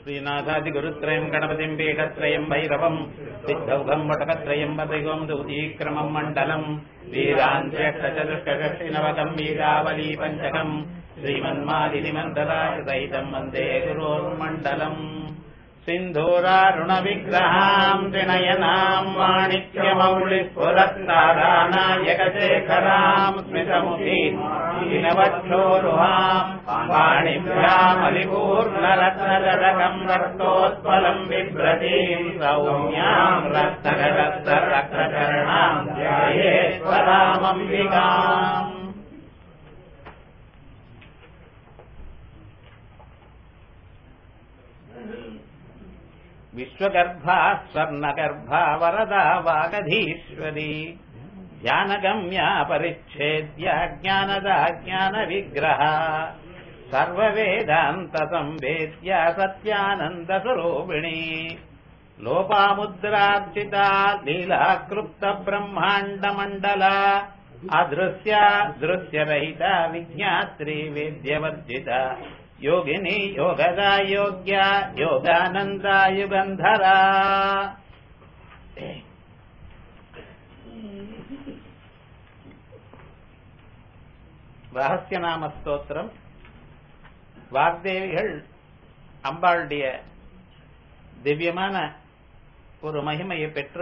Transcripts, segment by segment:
श्रीनाथादिगुरुत्रयम् गणपतिम् पीठत्रयम् भैरवम् सिद्धौघम् वटकत्रयम् वदैवम् दूतीक्रमम् मण्डलम् वीरान्त्यष्टचतुष्कषष्टिनवकम् वीरावली पञ्चकम् श्रीमन्मादिनिमन्दलाकृतैतम् वन्दे गुरोर्मण्डलम् सिन्धूरारुणविग्रहाम् त्रिनयनाम् वाणिज्यमौलिस्फुरत्तारानायकशेखराम् स्मितमुखीम् दीनवक्षोरुहाम् वाणिभ्यामलिपूर्णरत्नजटकम् रक्तोत्पलम् बिभ्रतीम् सौम्याम् रत्नगरत्तरक्तचरणाम् जयेश्वरामम्बिकाम् विश्वगर्भा स्वर्णगर्भा वरदा वागधीश्वरी ज्ञानगम्या परिच्छेद्या ज्ञानदा ज्ञानविग्रहा सर्ववेदान्तसंवेद्या सत्यानन्दस्वरूपिणी लोपामुद्रार्चिता लीलाक्लुप्तब्रह्माण्डमण्डला अदृश्या दृश्यरहिता विज्ञात्री वेद्यवर्जिता योगिनी योगदा योग्या योगानन्दा युगन्धरा ரகசியநாம ஸ்தோத்திரம் வாக்தேவிகள் அம்பாளுடைய திவ்யமான ஒரு மகிமையை பெற்று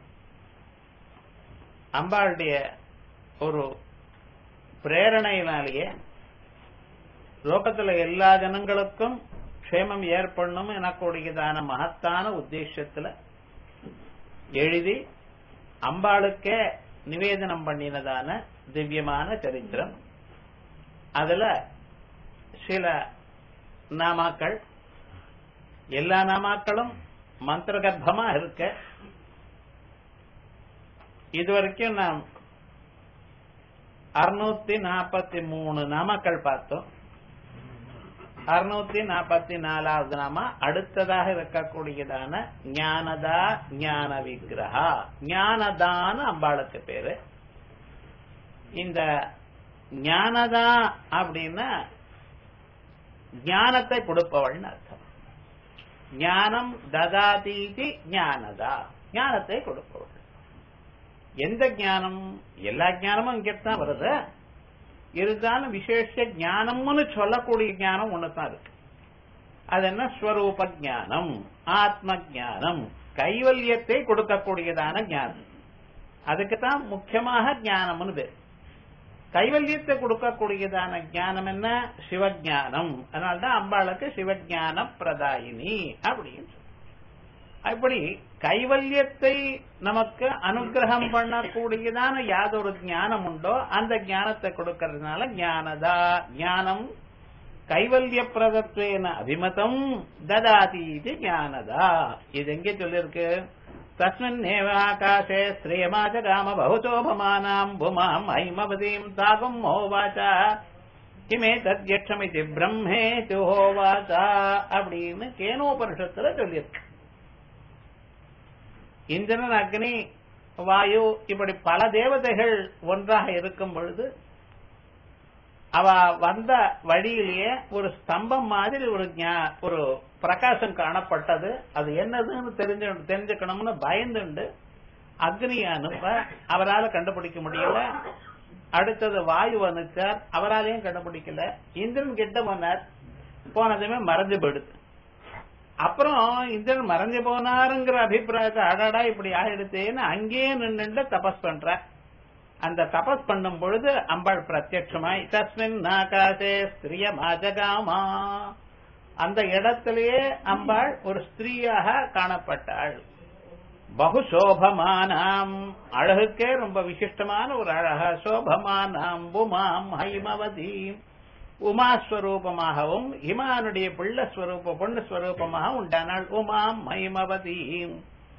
அம்பாளுடைய ஒரு பிரேரணையினாலேயே லோகத்துல எல்லா ஜனங்களுக்கும் க்ஷேமம் ஏற்படணும் எனக்கூடியதான மகத்தான உத்தேசத்துல எழுதி அம்பாளுக்கே நிவேதனம் பண்ணினதான திவ்யமான சரித்திரம் அதுல சில நாமாக்கள் எல்லா நாமாக்களும் மந்திரகர்ப்பமா இருக்க இதுவரைக்கும் நாம் அறுநூத்தி நாற்பத்தி மூணு நாமாக்கள் பார்த்தோம் அறுநூத்தி நாற்பத்தி நாலாவது நாம அடுத்ததாக இருக்கக்கூடியதான ஞானதா ஞான விக்கிரகா ஞானதான அம்பாளுக்கு பேரு இந்த ஞானதா அப்படின்னா ஞானத்தை கொடுப்பவள்னு அர்த்தம் ஞானம் ததாதீதி ஞானதா ஞானத்தை கொடுப்பவள் எந்த ஞானம் எல்லா ஞானமும் இங்கத்தான் வருது இருந்தாலும் விசேஷ ஞானம்னு சொல்லக்கூடிய ஞானம் ஒண்ணுதான் இருக்கு அது என்ன ஸ்வரூப ஞானம் ஆத்ம ஞானம் கைவல்யத்தை கொடுக்கக்கூடியதான ஞானம் அதுக்கு தான் முக்கியமாக ஞானம்னு பேர் கைவல்யத்தை கொடுக்கக்கூடியதான ஞானம் என்ன சிவஜானம் அதனால்தான் அம்பாளுக்கு சிவஜான பிரதாயினி அப்படின்னு அப்படி கைவல்யத்தை நமக்கு அனுகிரகம் பண்ணக்கூடியதான யாதொரு ஞானம் உண்டோ அந்த ஞானத்தை கொடுக்கறதுனால ஞானதா ஞானம் கைவல்ய பிரதத்வேன அபிமதம் ததாதி இது ஞானதா இது எங்கே சொல்லிருக்கு தஸ்மின்னேவ ஆகாஷே ஸ்ரீயமாச்ச காம பகுதோபமானாம் புமாம் ஐமவதீம் தாகும் ஹோவாச்சா கிமே தத்யட்சமிதி பிரம்மே ஹோவாச்சா அப்படின்னு கேனோபனிஷத்துல சொல்லியிருக்கு இந்திரன் அக்னி வாயு இப்படி பல தேவதைகள் ஒன்றாக இருக்கும் பொழுது அவ வந்த வழியிலேயே ஒரு ஸ்தம்பம் மாதிரி ஒரு ஒரு பிரகாசம் காணப்பட்டது அது என்னதுன்னு தெரிஞ்சு தெரிஞ்சுக்கணும்னு பயந்துண்டு அக்னி அனுப்ப அவரால் கண்டுபிடிக்க முடியல அடுத்தது வாயு அனுச்சார் அவராலையும் கண்டுபிடிக்கல இந்திரன் கிட்ட போனார் போனதுமே மறைஞ்சு போயிடுது அப்புறம் இந்திரன் மறைஞ்சு போனாருங்கிற அபிப்பிராயத்தை அடடா இப்படி ஆயிடுத்தேன்னு அங்கேயே நின்று தபஸ் பண்ற அந்த தபஸ் பண்ணும் பொழுது அம்பாள் பிரத்யட்சமாய் தஸ்மின் ஆகாசே ஸ்திரிய மாஜகாமா அந்த இடத்திலேயே அம்பாள் ஒரு ஸ்திரீயாக காணப்பட்டாள் பகு சோபமானாம் அழகுக்கே ரொம்ப விசிஷ்டமான ஒரு அழகா சோபமானாம் புமாம் ஹைமவதீம் உமாஸ்வரூபமாகவும் இமானுடைய பிள்ள ஸ்வரூப பொண்ணு ஸ்வரூபமாக உண்டானாள் உமாம் மைமவதீம்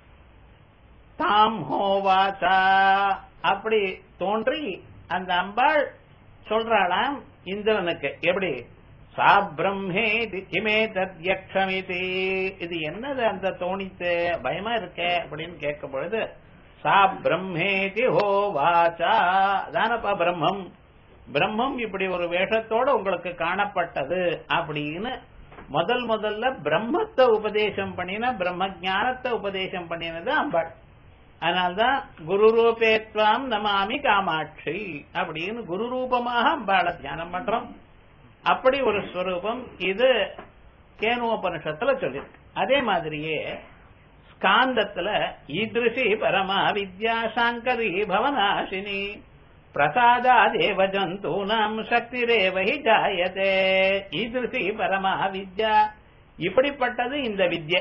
தாம் ஹோவாச்சா அப்படி தோன்றி அந்த அம்பாள் சொல்றாளாம் இந்திரனுக்கு எப்படி சா பிரம்மே கிமே தத்யக்ஷமிதி இது என்னது அந்த தோணித்து பயமா இருக்க அப்படின்னு கேட்கும் பொழுது சா பிரம்மேதி ஹோவாச்சா தானப்பா பிரம்மம் பிரம்மம் இப்படி ஒரு வேஷத்தோட உங்களுக்கு காணப்பட்டது அப்படின்னு முதல் முதல்ல பிரம்மத்தை உபதேசம் பண்ணின பிரம்ம ஞானத்தை உபதேசம் பண்ணினது அம்பாள் அதனால்தான் குரு ரூபேத்வாம் நமாமி காமாட்சி அப்படின்னு குரு ரூபமாக அம்பாளை தியானம் பண்றோம் அப்படி ஒரு ஸ்வரூபம் இது கேனுபனிஷத்துல சொல்லியிருக்கு அதே மாதிரியே ஸ்காந்தத்துல ஈதிருஷி பரமா வித்யா சாங்கரி பவனாசினி பிரசாதா தேவ ஜந்தூனாம் சக்திரேவ ஹி ஜாயதே ஈதிருஷி பரமா வித்யா இப்படிப்பட்டது இந்த வித்யை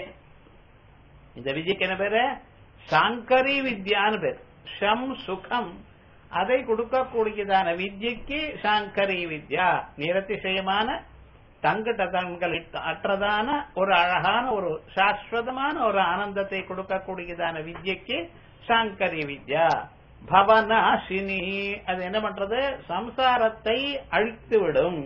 இந்த வித்யக்கு என்ன பேரு சாங்கரி வித்யான்னு பேர் ஷம் சுகம் அதை கொடுக்கக்கூடியதான வித்யக்கு சாங்கரி வித்யா நிரதிசயமான தங்கட்ட தங்கள் அற்றதான ஒரு அழகான ஒரு சாஸ்வதமான ஒரு ஆனந்தத்தை கொடுக்கக்கூடியதான வித்யக்கு சாங்கரி வித்யா பவனாசினி அது என்ன பண்றது சம்சாரத்தை அழித்து விடும்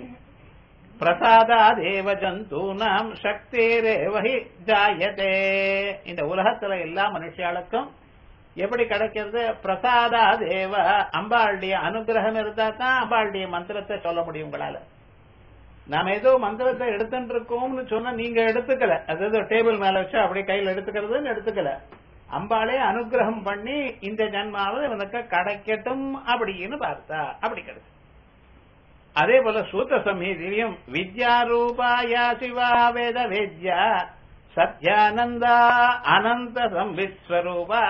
பிரசாதா தேவ ஜந்தூனாம் சக்திரேவஹி ஜாயதே இந்த உலகத்துல எல்லா மனுஷாளுக்கும் எப்படி கிடைக்கிறது பிரசாதா தேவ அம்பாளுடைய அனுகிரகம் இருந்தா தான் அம்பாளுடைய மந்திரத்தை சொல்ல முடியும் உங்களால நாம ஏதோ மந்திரத்தை எடுத்துட்டு இருக்கோம்னு சொன்னா நீங்க எடுத்துக்கல அதாவது டேபிள் மேல வச்சு அப்படியே கையில எடுத்துக்கிறதுன்னு எடுத்துக்கல அம்பாளே அனுகிரகம் பண்ணி இந்த ஜன்மாவது இவனுக்கு கிடைக்கட்டும் அப்படின்னு பார்த்தா அப்படி கிடைச்சு அதே போல சூத்த சமீதிலையும் வித்யாரூபாயா சிவா வேத வேத்யா சத்யானந்தா அனந்த சம்விஸ்வரூபா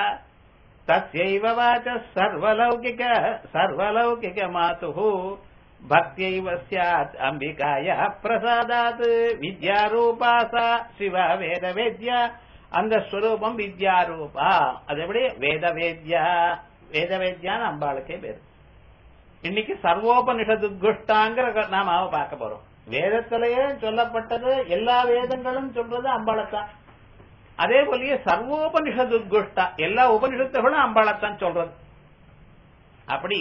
தஸ்யைவ வாச்ச சர்வலௌகிக சர்வலௌகிக மாதுஹு பக்தியைவ ஸ்யாத் அம்பிகாய பிரசாதாத் வித்யாரூபா சா சிவா வேத வேத்யா அந்த ஸ்வரூபம் வித்யாரூபா அது எப்படி வேத வேத்யா வேத வேத்யான்னு அம்பாளுக்கே பேரு இன்னைக்கு சர்வோபனிஷத்து குஷ்டாங்கிற நாம பார்க்க போறோம் வேதத்திலேயே சொல்லப்பட்டது எல்லா வேதங்களும் சொல்றது அம்பாளைத்தான் அதே போலயே சர்வோபனிஷத்து குஷ்டா எல்லா உபனிஷத்துகளும் அம்பாளைத்தான் சொல்றது அப்படி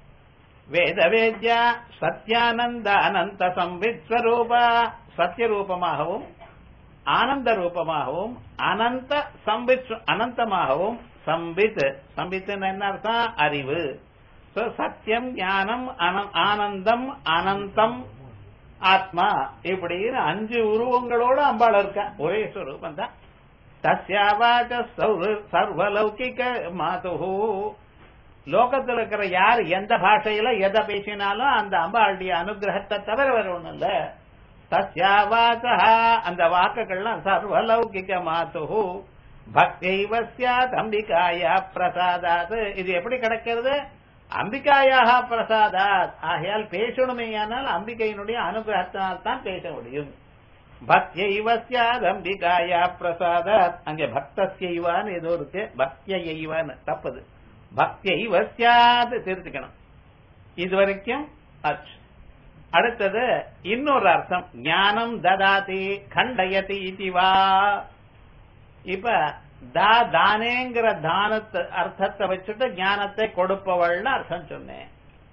வேத வேத்யா சத்யானந்த அனந்த சம்வித் ஸ்வரூபா சத்திய ரூபமாகவும் ஆனந்த ரூபமாகவும் அனந்த சம்பித் அனந்தமாகவும் சம்பித் சம்பித் என்ன அர்த்தம் அறிவு சத்தியம் ஞானம் ஆனந்தம் அனந்தம் ஆத்மா இப்படின்னு அஞ்சு உருவங்களோட அம்பாள் இருக்கா ஒரே ஸ்வரூபம் தான் தஸ்யாவாச்ச சர்வலௌகிக மாதுஹு லோகத்தில் இருக்கிற யார் எந்த பாஷையில எதை பேசினாலும் அந்த அம்பாளுடைய அனுகிரகத்தை தவிர வேற ஒண்ணும் இல்ல தஸ்யாவாச்சா அந்த வாக்குகள்லாம் சர்வலௌகிக மாதுஹு பக்திவ சியாத் அம்பிகாயா பிரசாதாத் இது எப்படி கிடைக்கிறது அம்பிகாயாக பிரசாதாத் ஆகையால் பேசணுமேயானால் அம்பிகையினுடைய அனுகிரகத்தினால் தான் பேச முடியும் பக்தியைவ சியாத் அம்பிகாயா பிரசாதாத் அங்கே பக்தஸ்யைவான்னு ஏதோ இருக்கு பக்தியைவான்னு தப்பது பக்தியைவ சியாத் திருத்திக்கணும் இது வரைக்கும் அடுத்தது இன்னொரு அர்த்தம் ஞானம் ததாதி கண்டயதி இதுவா இப்ப தா தானேங்கிற தானத்தை அர்த்தத்தை வச்சுட்டு ஞானத்தை கொடுப்பவள்னு அர்த்தம் சொன்னேன்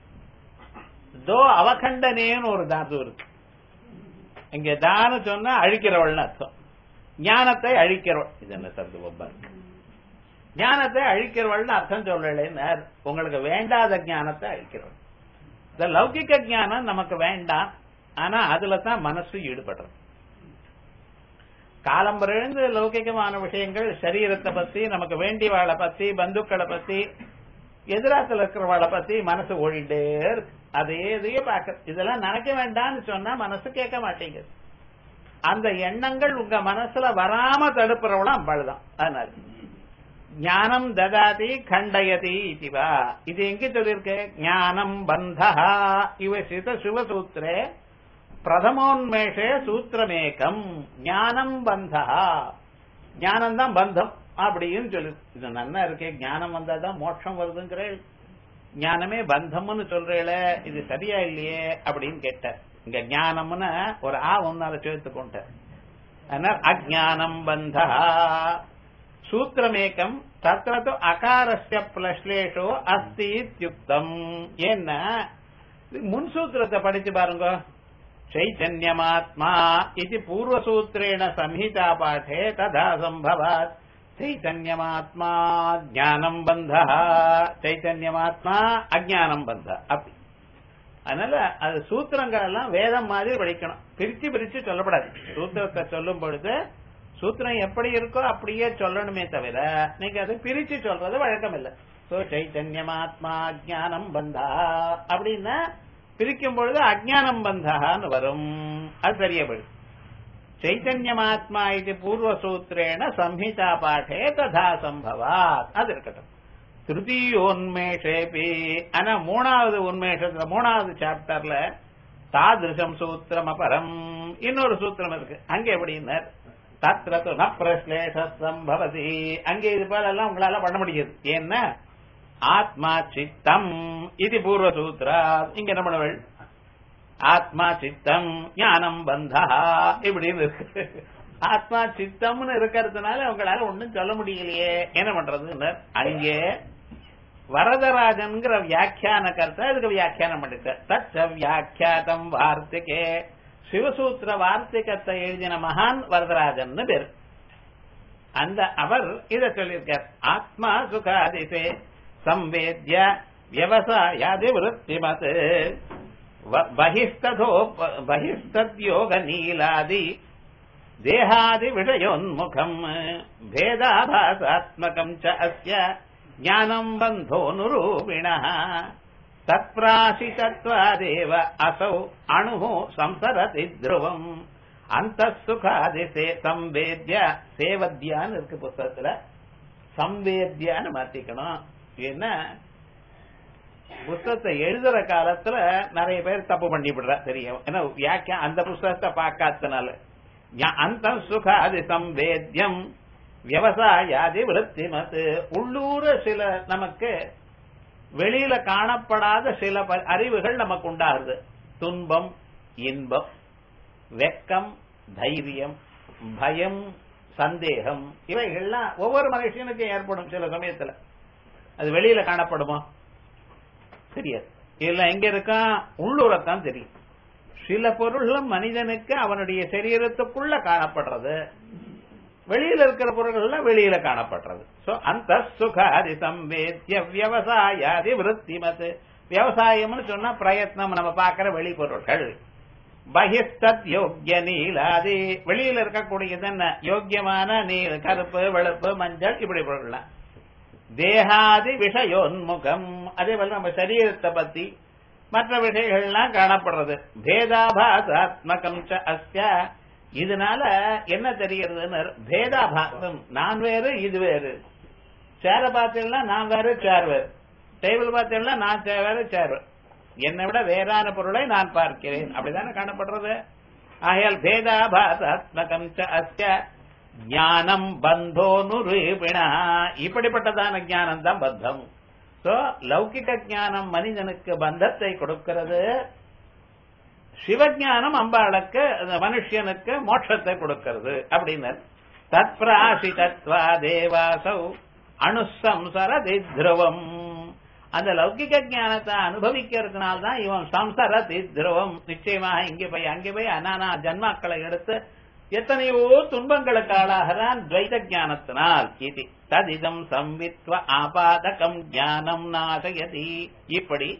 தோ அவகண்டனேன்னு ஒரு தாது இருக்கு இங்க தான சொன்னா அழிக்கிறவள்னு அர்த்தம் ஞானத்தை அழிக்கிறவள் இது என்ன சர்து ரொம்ப ஞானத்தை அழிக்கிறவள்னு அர்த்தம் சொல்லலேன்னு உங்களுக்கு வேண்டாத ஞானத்தை அழிக்கிறவள் இந்த லௌகிக்க ஞானம் நமக்கு வேண்டாம் ஆனா அதுல தான் மனசு ஈடுபடுறது காலம்பரிழ்ந்து லௌகிகமான விஷயங்கள் சரீரத்தை பத்தி நமக்கு வேண்டியவாளை பத்தி பந்துக்களை பத்தி எதிராத்துல இருக்கிறவாளை பத்தி மனசு ஓடிட்டே இருக்கு அதே இதையே பார்க்க இதெல்லாம் நினைக்க வேண்டாம்னு சொன்னா மனசு கேட்க மாட்டேங்குது அந்த எண்ணங்கள் உங்க மனசுல வராம தடுப்புறவளும் அம்பாளுதான் அதனால ஞானம் ததாதி கண்டயதி இதுவா இது எங்க சொல்லியிருக்கு ஞானம் பந்தா இவ சித சிவசூத்திரே பிரதமோன்மேஷே சூத்திரமேகம் ஞானம் பந்தா ஞானம் தான் பந்தம் அப்படின்னு சொல்லு இது நல்லா இருக்கே ஞானம் வந்தாதான் மோட்சம் வருதுங்கிற ஞானமே பந்தம்னு சொல்றேல இது சரியா இல்லையே அப்படின்னு கேட்டார் இங்க ஞானம்னு ஒரு ஆ ஒன்னால சேர்த்து கொண்டார் அதனால அஜானம் பந்தா சூத்திரமேக்கம் தத்திர அகாரஸ்ய பிளஸ்லேஷோ அஸ்தி இத்தியுக்தம் ஏன்னா முன் சூத்திரத்தை படிச்சு பாருங்க चैतन्यमात्मा इति पूर्वसूत्रेण संहितापाठे तथा सम्भवात् चैतन्यमात्मा ज्ञानम् बन्धः चैतन्यमात्मा अज्ञानम् बन्धः अपि அதனால அது சூத்திரங்கள் எல்லாம் வேதம் மாதிரி படிக்கணும் பிரிச்சு பிரிச்சு சொல்லப்படாது சூத்திரத்தை சொல்லும் பொழுது சூத்திரம் எப்படி இருக்கோ அப்படியே சொல்லணுமே தவிர நீங்க அதை பிரிச்சு சொல்றது வழக்கம் இல்லை சோ சைத்தன்யமாத்மா அஜானம் பந்தா அப்படின்னா பிரிக்கும் பொழுது அஜானம் பந்தான்னு வரும் அது சரியா போயிடும் చైతన్యమాత్మా ఇది పూర్వసూత్రేణ సంహితా పాఠే తథా సంభవాత్ அது இருக்கட்டும் திருத்தீயோன்மேஷேபி ஆனா மூணாவது உன்மேஷத்துல மூணாவது சாப்டர்ல தாதிருஷம் சூத்திரம் அபரம் இன்னொரு சூத்திரம் இருக்கு அங்க எப்படின்னார் தத்ர து ந பிரஸ்லேஷ சம்பவதி அங்கே இது போல எல்லாம் உங்களால பண்ண முடியாது ஏன்னா ஆத்மா சித்தம் இது பூர்வ சூத்ரா இங்க என்ன பண்ணுவள் ஆத்மா சித்தம் ஞானம் பந்தா இப்படின்னு இருக்கு ஆத்மா சித்தம்னு இருக்கிறதுனால உங்களால ஒண்ணும் சொல்ல முடியலையே என்ன பண்றது அங்கே வரதராஜன்கிற வியாக்கியான கருத்தை இதுக்கு வியாக்கியானம் பண்ணிட்ட தச்ச வியாக்கியாதம் வார்த்திகே சிவசூத்திர வார்த்திகத்தை எழுதின மகான் வரதராஜன் பேர் அந்த அவர் இத சொல்லியிருக்கார் ஆத்மா சுகாதிசே சம்வேத்ய விவசாயாதி விருத்திமத் बहिस्तथो बहिस्तद्योगनीलादि देहादि विषयोन्मुखम् भेदाभासात्मकम् च अस्य ज्ञानम् बन्धोऽनुरूपिणः तत्प्राशितत्वादेव असौ अणुः संसरति ध्रुवम् அந்தः சுகாதிசே சம்வேத்ய சேவத்யான்னு இருக்கு புத்தகத்துல சம்வேத்யான்னு மாத்திக்கணும் ஏன்னா புஸ்தகத்தை எழுதுற காலத்துல நிறைய பேர் தப்பு பண்ணி விடுறா தெரியும் ஏன்னா வியாக்கியா அந்த புஸ்தகத்தை பார்க்காதனால அந்த சுகாதி சம்வேத்தியம் விவசாயாதி விருத்திமத்து உள்ளூர சில நமக்கு வெளியில காணப்படாத சில அறிவுகள் நமக்கு உண்டாகுது துன்பம் இன்பம் வெக்கம் தைரியம் பயம் சந்தேகம் இவைகள்லாம் ஒவ்வொரு மனுஷனுக்கும் ஏற்படும் சில சமயத்துல அது வெளியில காணப்படுமா தெரியாது இதுல எங்க இருக்கா உள்ளூரத்தான் தெரியும் சில பொருள்களும் மனிதனுக்கு அவனுடைய சரீரத்துக்குள்ள காணப்படுறது வெளியில இருக்கிற பொருள்கள்லாம் வெளியில காணப்படுறது சோ அந்த சுகாதி சம்பேத்திய விவசாயாதி விருத்திமத் விவசாயம்னு சொன்னா பிரயத்னம் நம்ம பார்க்கிற வெளி பொருட்கள் பகிஸ்தத் யோக்கிய நீலாதி வெளியில இருக்கக்கூடியது என்ன யோக்கியமான நீல் கருப்பு வெளுப்பு மஞ்சள் இப்படி பொருள்லாம் தேகாதி விஷயோன்முகம் அதே போல நம்ம சரீரத்தை பத்தி மற்ற விஷயங்கள்லாம் காணப்படுறது பேதாபாசாத்மகம் அஸ்ய இதனால என்ன தெரிகிறதுன்னு பேதாபாசம் நான் வேறு இது வேறு சேர பார்த்தீங்கன்னா நான் வேறு சேர் வேறு டேபிள் பார்த்தீங்கன்னா நான் வேறு சேர் என்னை விட வேறான பொருளை நான் பார்க்கிறேன் அப்படிதானே காணப்படுறது ஆகையால் பேதாபாசாத்மகம் அஸ்ய ஞானம் பந்தோனுரூபிணா இப்படிப்பட்டதான ஞானம் தான் பத்தம் சோ லௌகிக ஞானம் மனிதனுக்கு பந்தத்தை கொடுக்கிறது சிவஞானம் அம்பாளுக்கு மனுஷனுக்கு மோட்சத்தை கொடுக்கிறது அப்படின்னு தத்பிராசி தத்வா தேவாசௌ அணுசம்சரதி திரவம் அந்த லௌகிக ஞானத்தை அனுபவிக்கிறதுனால்தான் இவன் சம்சரதி திரவம் நிச்சயமாக இங்கே போய் அங்கே போய் அனானா ஜன்மாக்களை எடுத்து எத்தனையோ துன்பங்களுக்கு ஆளாகிறான் துவைத ஞானத்தினால் இது ததிதம் சம்வித்வ ஆபாதகம் ஞானம் நாசயதி இப்படி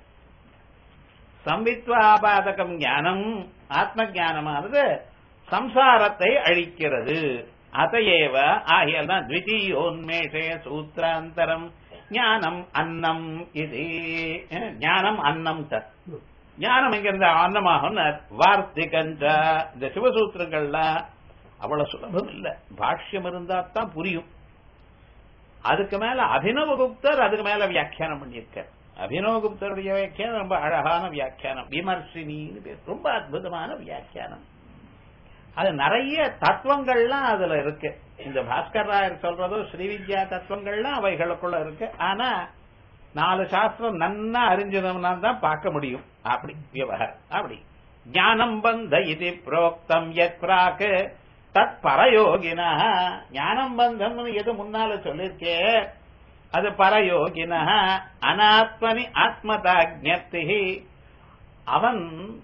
சம்வித்வ ஆபாதகம் ஞானம் ஆத்ம ஞானமானது சம்சாரத்தை அழிக்கிறது அதையேவ ஆகியால் தான் த்விதீயோன்மேஷே சூத்திராந்தரம் ஞானம் அன்னம் இது ஞானம் அன்னம் தத் ஞானம் எங்கிருந்த அன்னமாகும் வார்த்திகஞ்ச இந்த சிவசூத்திரங்கள்ல அவ்வளவு சுலபம் இல்ல பாஷ்யம் இருந்தா தான் புரியும் அதுக்கு மேல அபினவகுப்தர் அதுக்கு மேல வியாக்கியானம் பண்ணியிருக்கார் அபினவகுப்தருடைய வியாக்கியானம் ரொம்ப அழகான வியாக்கியானம் விமர்சினின்னு பேர் ரொம்ப அற்புதமான வியாக்கியானம் அது நிறைய தத்துவங்கள்லாம் அதுல இருக்கு இந்த பாஸ்கர் ராயர் சொல்றதோ ஸ்ரீவித்யா தத்துவங்கள்லாம் அவைகளுக்குள்ள இருக்கு ஆனா நாலு சாஸ்திரம் நன்னா அறிஞ்சதும்னா தான் பார்க்க முடியும் அப்படி விவகாரம் அப்படி ஞானம் பந்த இது புரோக்தம் எத் பிராக்கு தத் பரயோகின ஞானம் பந்தம்னு எது முன்னால சொல்லிருக்கே அது பரயோகின அனாத்மனி ஆத்மதாஜ்ஞப்தி அவன்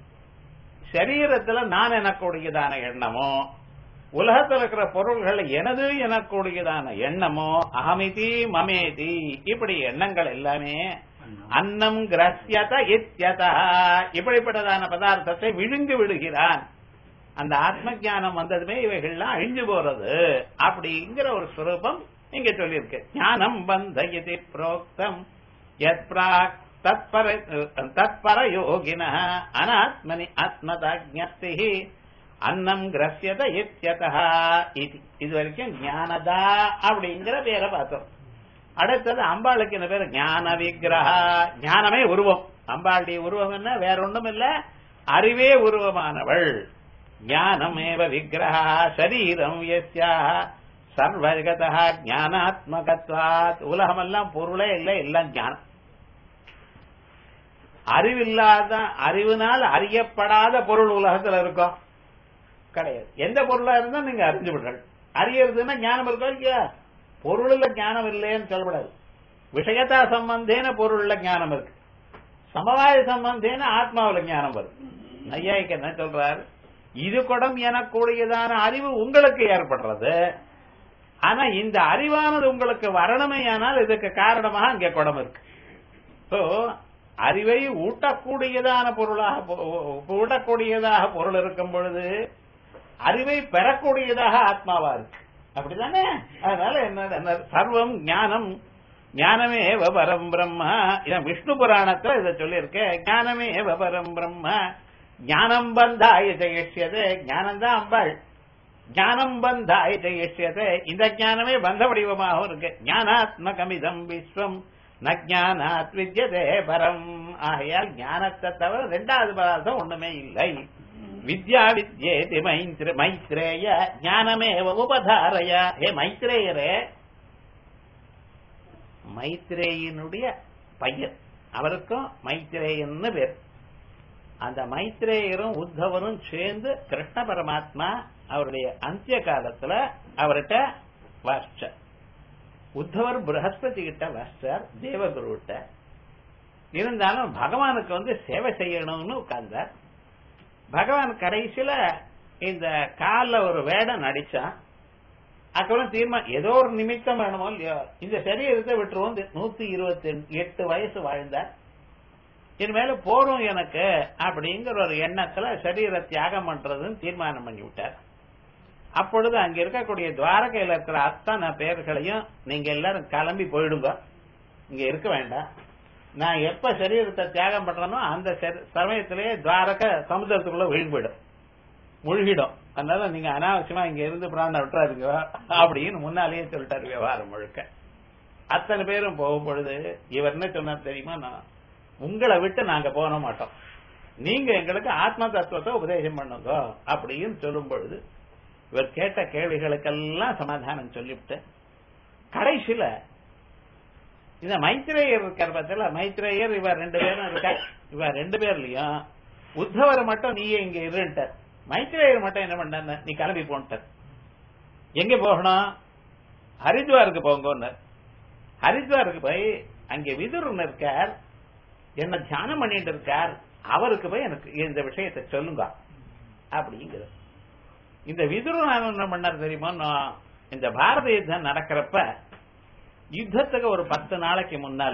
சரீரத்துல நான் எனக்கூடியதான எண்ணமோ உலகத்தில் இருக்கிற பொருள்கள் எனது எனக்கூடியதான எண்ணமோ அகமிதி மமேதி இப்படி எண்ணங்கள் எல்லாமே அன்னம் கிரஸ்யத இத்யதா இப்படிப்பட்டதான பதார்த்தத்தை விழுங்கி விடுகிறான் அந்த ஆத்ம ஞானம் வந்ததுமே இவைகள்லாம் அழிஞ்சு போறது அப்படிங்கிற ஒரு ஸ்வரூபம் இங்க சொல்லியிருக்கு ஞானம் பந்த இது புரோக்தம் யத் பிராக் தத்பர தத்பர யோகின அனாத்மனி ஆத்மதாஜ்ஞஸ்தி அன்னம் கிரஸ்யத இத்யதா இது இது வரைக்கும் ஞானதா அப்படிங்கிற பேரை பார்த்தோம் அடுத்தது அம்பாளுக்கு இந்த பேர் ஞான விக்கிரகா ஞானமே உருவம் அம்பாளுடைய உருவம் என்ன வேற ஒன்றும் இல்ல அறிவே உருவமானவள் ஞானமேவ விக்கிரகா சரீரம் எஸ்யா சர்வஜகதா ஞானாத்மகத்வாத் உலகமெல்லாம் பொருளே இல்லை எல்லாம் ஞானம் அறிவில்லாத அறிவினால் அறியப்படாத பொருள் உலகத்துல இருக்கும் கிடையாது எந்த பொருளா இருந்தா நீங்க அறிஞ்சு விடுறது அறியறதுன்னா ஞானம் இருக்கா இல்லையா பொருள்ல ஞானம் இல்லைன்னு சொல்லப்படாது விஷயத்தா சம்பந்தேன பொருள்ல ஞானம் இருக்கு சமவாய சம்பந்தேன ஆத்மாவில ஞானம் வருது ஐயாய்க்கு என்ன சொல்றாரு இது குடம் எனக்கூடியதான அறிவு உங்களுக்கு ஏற்படுறது ஆனா இந்த அறிவானது உங்களுக்கு வரணுமே ஆனால் இதுக்கு காரணமாக அங்கே குடம் இருக்கு So, அறிவை ஊட்டக்கூடியதான பொருளாக ஊட்டக்கூடியதாக பொருள் இருக்கும் பொழுது அறிவை பெறக்கூடியதாக ஆத்மாவா இருக்கு அப்படிதானே அதனால என்ன சர்வம் ஞானம் ஞானமே பரம் பிரம்மா இதான் விஷ்ணு புராணத்துல இதை சொல்லியிருக்க ஞானமே பரம் பிரம்மா ஞானம் பந்தாய ஜெயிஷ்யது ஞானம் தான் அம்பாள் ஞானம் பந்தாய ஜெயிஷ்யது இந்த ஞானமே பந்த வடிவமாகவும் இருக்கு ஞானாத்மகமிதம் விஸ்வம் ந ஞானாத் வித்யதே பரம் ஆகையால் ஞானத்தை தவிர ரெண்டாவது பதார்த்தம் ஒண்ணுமே இல்லை வித்யா வித்யேதி மைத்ர மைத்ரேய ஞானமே உபதாரய ஹே மைத்ரேயரே மைத்ரேயினுடைய பையன் அவருக்கும் மைத்ரேயன்னு பேர் அந்த மைத்ரேயரும் உத்தவரும் சேர்ந்து கிருஷ்ண பரமாத்மா அவருடைய அந்திய காலத்துல அவர்கிட்ட வாசிச்சார் உத்தவர் பிரகஸ்பதி கிட்ட வாசிச்சார் தேவகுருட்ட இருந்தாலும் பகவானுக்கு வந்து சேவை செய்யணும்னு உட்கார்ந்தார் பகவான் கடைசியில இந்த கால்ல ஒரு வேடம் நடிச்சான் அதுக்கப்புறம் தீர்மானம் ஏதோ ஒரு நிமித்தம் வேணுமோ இல்லையோ இந்த சரீரத்தை விட்டுருவோம் நூத்தி இருபத்தி எட்டு வயசு வாழ்ந்தார் இனிமேல போறோம் எனக்கு அப்படிங்கிற ஒரு எண்ணத்துல சரீர தியாகம் பண்றதுன்னு தீர்மானம் பண்ணி விட்டார் அப்பொழுது அங்க இருக்கக்கூடிய துவாரகையில இருக்கிற அத்தனை பேர்களையும் நீங்க எல்லாரும் கிளம்பி போயிடுங்க இங்க இருக்க வேண்டாம் நான் எப்ப சரீரத்தை தியாகம் பண்றேனோ அந்த சமயத்திலேயே துவாரக சமுதிரத்துக்குள்ள விழுந்து போயிடும் முழுகிடும் அதனால நீங்க அனாவசியமா இங்க இருந்து பிராண விட்டுறாருங்க அப்படின்னு முன்னாலேயே சொல்லிட்டாரு விவகாரம் முழுக்க அத்தனை பேரும் போகும் பொழுது இவர் என்ன சொன்னார் தெரியுமா நான் உங்களை விட்டு நாங்க போக மாட்டோம் நீங்க எங்களுக்கு ஆத்ம தத்துவத்தை உபதேசம் பண்ணுங்க அப்படின்னு சொல்லும் பொழுது இவர் கேட்ட கேள்விகளுக்கெல்லாம் சமாதானம் சொல்லிவிட்டு கடைசியில இந்த மைத்ரேயர் இருக்கார் பார்த்தல மைத்ரேயர் இவர் ரெண்டு பேரும் இருக்கார் இவர் ரெண்டு பேர்லயும் உத்தவரை மட்டும் நீயே இங்க இருட்டார் மைத்ரேயர் மட்டும் என்ன பண்ண நீ கிளம்பி போன்ட்டார் எங்க போகணும் ஹரித்வாருக்கு போங்கன்னு ஹரித்வாருக்கு போய் அங்கே விதுரன் இருக்கார் என்ன தியானம் பண்ணிட்டு இருக்கார் அவருக்கு போய் எனக்கு இந்த விஷயத்தை சொல்லுங்க அப்படிங்கிறது இந்த விதுரன் என்ன பண்ணார் தெரியுமா இந்த பாரத யுத்தம் நடக்கிறப்ப யுத்தத்துக்கு ஒரு பத்து நாளைக்கு முன்னால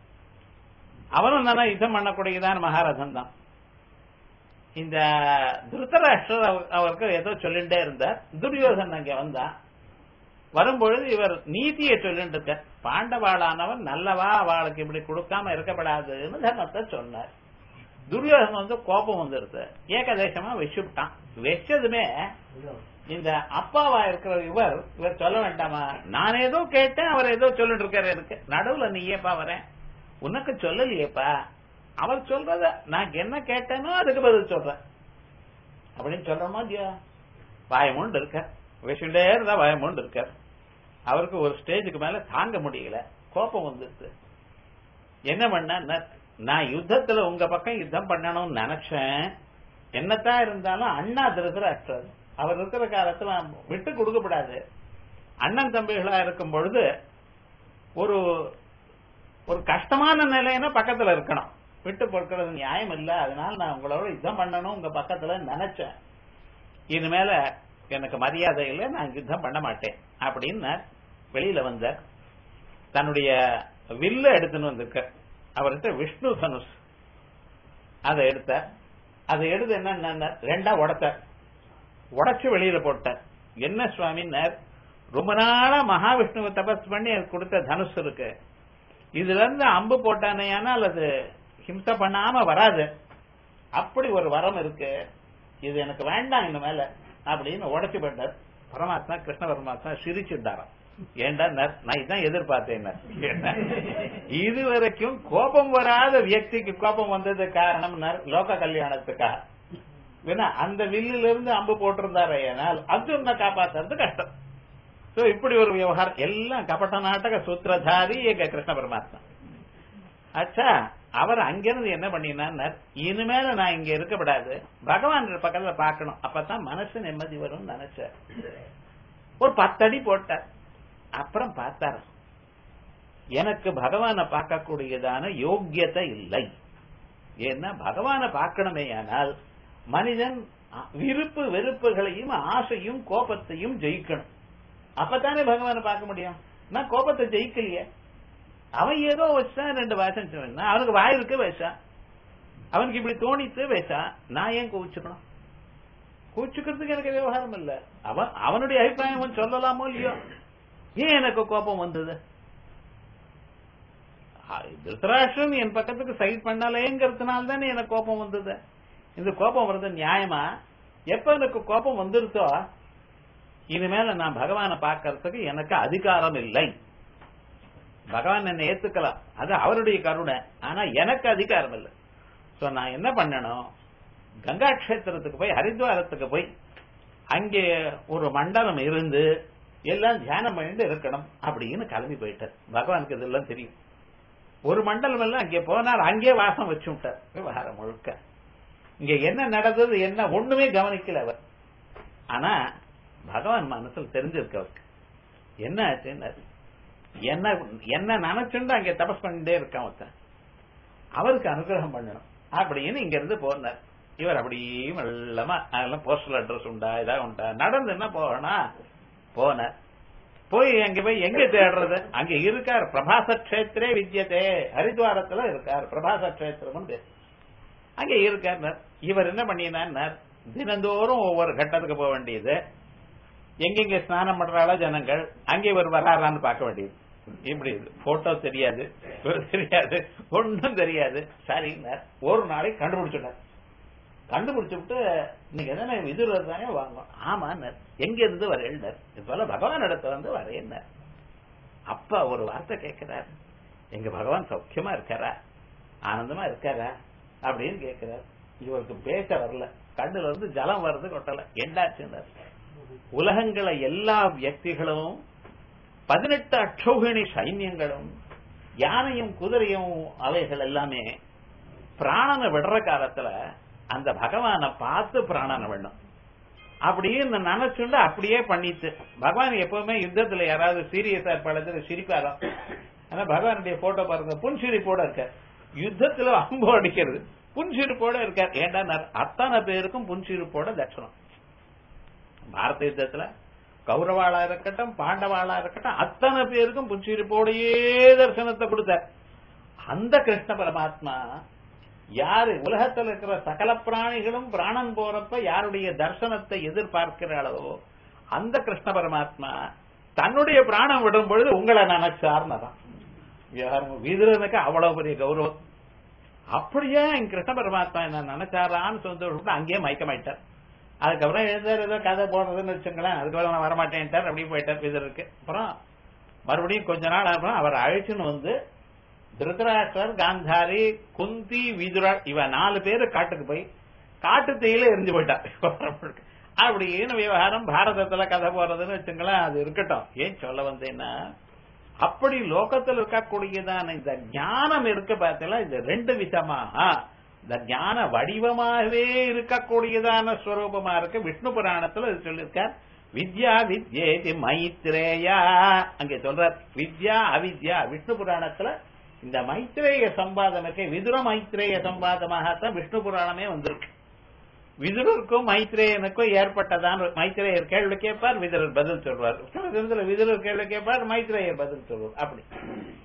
அவரும் தானே யுத்தம் பண்ணக்கூடியதான் மகாரதன் தான் இந்த திருத்தராஷ்டர் அவருக்கு ஏதோ சொல்லிட்டே இருந்தார் துரியோதன் அங்க வந்தா வரும்பொழுது இவர் நீதியை சொல்லிட்டு இருக்க பாண்டவாளானவன் நல்லவா அவளுக்கு இப்படி கொடுக்காம இருக்கப்படாதுன்னு தர்மத்தை சொன்னார் துரியோதன் வந்து கோபம் வந்துருது ஏகதேசமா வச்சுட்டான் வச்சதுமே இந்த அப்பாவா இருக்கிற இவர் இவர் சொல்ல வேண்டாமா நான் ஏதோ கேட்டேன் அவர் ஏதோ சொல்லிட்டு இருக்காரு எனக்கு நடுவுல நீ ஏப்பா வரேன் உனக்கு சொல்லலையேப்பா அவர் சொல்றத நான் என்ன கேட்டேனோ அதுக்கு பதில் சொல்றேன் அப்படின்னு சொல்றோமா இல்லையா பயமுண்டு இருக்க விஷயண்டே இருந்தா பயமுண்டு இருக்கார் அவருக்கு ஒரு ஸ்டேஜுக்கு மேல தாங்க முடியல கோபம் வந்துருச்சு என்ன பண்ண நான் யுத்தத்துல உங்க பக்கம் யுத்தம் பண்ணணும்னு நினைச்சேன் என்னத்தான் இருந்தாலும் அண்ணா திருதராஷ்டர் அவர் இருக்கிற காலத்துல விட்டு கொடுக்கப்படாது அண்ணன் தம்பிகளா இருக்கும் பொழுது ஒரு ஒரு கஷ்டமான நிலைன்னா பக்கத்துல இருக்கணும் விட்டு கொடுக்கறது நியாயம் இல்ல அதனால நான் உங்களோட யுத்தம் பண்ணணும் உங்க பக்கத்துல நினைச்சேன் இனிமேல எனக்கு மரியாதை இல்லை நான் யுத்தம் பண்ண மாட்டேன் அப்படின்னு வெளியில வந்த தன்னுடைய வில்ல எடுத்துன்னு வந்திருக்க அவர்கிட்ட விஷ்ணு தனுஷ் அதை எடுத்தார் அதை எடுத்து என்ன ரெண்டா உடைத்தார் உடைச்சு வெளியில போட்டார் என்ன சுவாமின்னார் ரொம்ப நாளா மகாவிஷ்ணுவை தபஸ் பண்ணி அது கொடுத்த தனுஷ் இருக்கு இதுல இருந்து அம்பு போட்டானேயானால் அது ஹிம்சை பண்ணாம வராது அப்படி ஒரு வரம் இருக்கு இது எனக்கு வேண்டாம் இந்த மேல அப்படின்னு உடைச்சு போட்டார் பரமாத்மா கிருஷ்ண பரமாத்மா சிரிச்சுட்டாராம் ஏண்டா நான் இதான் எதிர்பார்த்தேன் இது வரைக்கும் கோபம் வராத வியக்திக்கு கோபம் வந்தது காரணம் லோக கல்யாணத்துக்காக ஏன்னா அந்த வில்லுல இருந்து அம்பு போட்டிருந்தாரு ஏனால் அர்ஜுன காப்பாத்துறது கஷ்டம் சோ இப்படி ஒரு விவகாரம் எல்லாம் கபட்ட நாட்டக சூத்திரதாரி எங்க கிருஷ்ண பரமாத்மா அச்சா அவர் அங்கிருந்து என்ன பண்ணினார் இனிமேல நான் இங்க இருக்கப்படாது பகவான் பக்கத்துல பாக்கணும் அப்பதான் மனசு நிம்மதி வரும்னு நினைச்சார் ஒரு பத்தடி போட்டார் அப்புறம் பார்த்தார் எனக்கு பகவானை பார்க்கக்கூடியதான யோக்கியத்தை இல்லை ஏன்னா பகவானை பார்க்கணுமே ஆனால் மனிதன் விருப்பு வெறுப்புகளையும் ஆசையும் கோபத்தையும் ஜெயிக்கணும் அப்பதானே பகவானை பார்க்க முடியும் நான் கோபத்தை ஜெயிக்கலையே அவன் ஏதோ வச்சான் ரெண்டு வாசம் சொன்னா அவனுக்கு வாய் இருக்கு வச்சான் அவனுக்கு இப்படி தோணித்து வச்சான் நான் ஏன் கோவிச்சுக்கணும் கோவிச்சுக்கிறதுக்கு எனக்கு விவகாரம் இல்ல அவன் அவனுடைய அபிப்பிராயம் அவன் சொல்லலாமோ இல்லையோ ஏன் எனக்கு கோபம் வந்தது திருத்தராஷ்டிரன் என் பக்கத்துக்கு சைட் பண்ணலேங்கிறதுனால தானே எனக்கு கோபம் வந்தது இந்த கோபம் வருது நியாயமா எப்ப எனக்கு கோபம் வந்துருச்சோ இனிமேல நான் பகவானை பார்க்கறதுக்கு எனக்கு அதிகாரம் இல்லை பகவான் என்ன ஏத்துக்கலாம் அது அவருடைய கருணை ஆனா எனக்கு அதிகாரம் இல்லை சோ நான் என்ன பண்ணணும் கங்கா கஷேத்திரத்துக்கு போய் ஹரித்வாரத்துக்கு போய் அங்கே ஒரு மண்டலம் இருந்து எல்லாம் தியானம் பண்ணிட்டு இருக்கணும் அப்படின்னு கிளம்பி போயிட்டார் பகவானுக்கு இதெல்லாம் தெரியும் ஒரு மண்டலம் எல்லாம் அங்கே போனார் அங்கே வாசம் வச்சு விட்டார் விவகாரம் முழுக்க இங்க என்ன நடந்தது என்ன ஒண்ணுமே கவனிக்கல அவர் ஆனா பகவான் மனசுல தெரிஞ்சிருக்கு அவருக்கு என்ன ஆச்சுன்னு என்ன என்ன நினைச்சுண்டு அங்க தபஸ் பண்ணிட்டே இருக்கான் ஒருத்தன் அவருக்கு அனுகிரகம் பண்ணணும் அப்படின்னு இங்க இருந்து போனார் இவர் அப்படியே மெல்லமா அதெல்லாம் போஸ்டல் அட்ரஸ் உண்டா ஏதாவது உண்டா நடந்து என்ன போகணும் போன போய் அங்க போய் எங்க தேடுறது அங்க இருக்கார் பிரபாச கஷேத்திரே வித்தியதே ஹரித்வாரத்துல இருக்கார் பிரபாச கஷேத்திரம் அங்க இருக்கார் இவர் என்ன பண்ணினார் தினந்தோறும் ஒவ்வொரு கட்டத்துக்கு போக வேண்டியது எங்கெங்க ஸ்நானம் பண்றாளோ ஜனங்கள் அங்கே இவர் வராரான்னு பார்க்க வேண்டியது இப்படி போட்டோ தெரியாது தெரியாது ஒன்றும் தெரியாது சரின்னார் ஒரு நாளைக்கு கண்டுபிடிச்சுட்டார் கண்டுபிடிச்சு விட்டு இன்னைக்கு எதனா விதுரர் தானே வாங்குவோம் ஆமான்னார் எங்க இருந்து வரேன்னார் இப்ப பகவான் இடத்துல வந்து வரேன்னார் அப்ப ஒரு வார்த்தை கேட்கிறார் எங்க பகவான் சௌக்கியமா இருக்காரா ஆனந்தமா இருக்காரா அப்படின்னு கேட்கிறார் இவருக்கு பேச வரல கண்ணுல இருந்து ஜலம் வருது கொட்டல என்னாச்சுன்னார் உலகங்களை எல்லா வியக்திகளும் பதினெட்டு அட்சோகிணி சைன்யங்களும் யானையும் குதிரையும் அவைகள் எல்லாமே பிராணனை விடுற காலத்துல அந்த பகவானை பார்த்து பிராணனை விடணும் அப்படின்னு நினைச்சுண்டு அப்படியே பண்ணிட்டு பகவான் எப்பவுமே யுத்தத்துல யாராவது சீரியஸா இருப்பாளத்துல சிரிப்பாராம் ஆனா பகவானுடைய போட்டோ பாருங்க புன்சிரிப்போட இருக்கார் யுத்தத்துல அம்பு அடிக்கிறது புன்சிரிப்போட இருக்கார் ஏண்டா அத்தனை பேருக்கும் புன்சிரிப்போட தட்சணம் பாரத யுத்தத்துல கௌரவாளா இருக்கட்டும் பாண்டவாளா இருக்கட்டும் அத்தனை பேருக்கும் புன்சிரிப்போடையே தரிசனத்தை கொடுத்தார் அந்த கிருஷ்ண பரமாத்மா யாரு உலகத்தில் இருக்கிற சகல பிராணிகளும் பிராணன் போறப்ப யாருடைய தர்சனத்தை எதிர்பார்க்கிறாளோ அந்த கிருஷ்ண பரமாத்மா தன்னுடைய பிராணம் விடும் பொழுது உங்களை நினைச்சார்னதான் வீரனுக்கு அவ்வளவு பெரிய கௌரவம் அப்படியே என் கிருஷ்ண பரமாத்மா என்ன நினைச்சாரான்னு சொல்லிட்டு அங்கேயே மயக்கமாயிட்டார் அதுக்கப்புறம் எழுந்தார் ஏதோ கதை போடுறதுன்னு வச்சுங்களேன் அதுக்கப்புறம் நான் வரமாட்டேன்ட்டார் அப்படியே போயிட்டார் வீதருக்கு அப்புறம் மறுபடியும் கொஞ்ச நாள் அப்புறம் அவர் அழைச்சுன்னு வந்து திருதராஷ்டர் காந்தாரி குந்தி விதுரா இவ நாலு பேரு காட்டுக்கு போய் காட்டு தீயில எரிஞ்சு போயிட்டா அப்படின்னு விவகாரம் பாரதத்துல கதை போறதுன்னு வச்சுங்களேன் அது இருக்கட்டும் ஏன் சொல்ல வந்தேன்னா அப்படி லோகத்தில் இருக்கக்கூடியதான இந்த ஞானம் இருக்க பார்த்தல இது ரெண்டு விதமாக இந்த ஞான வடிவமாகவே இருக்கக்கூடியதான ஸ்வரூபமா இருக்கு விஷ்ணு புராணத்துல இது சொல்லியிருக்கார் வித்யா வித்யேதி மைத்ரேயா அங்கே சொல்றார் வித்யா அவித்யா விஷ்ணு புராணத்துல இந்த மைத்ரேய சம்பாதம் இருக்கு விதுர மைத்ரேய சம்பாதமாகத்தான் விஷ்ணு புராணமே வந்திருக்கு விதுரருக்கும் மைத்ரேயனுக்கும் ஏற்பட்டதான் மைத்ரேயர் கேள்வி கேட்பார் விதுரர் பதில் சொல்வார் விதுரர் கேள்வி கேட்பார் மைத்ரேயர் பதில் சொல்வார் அப்படி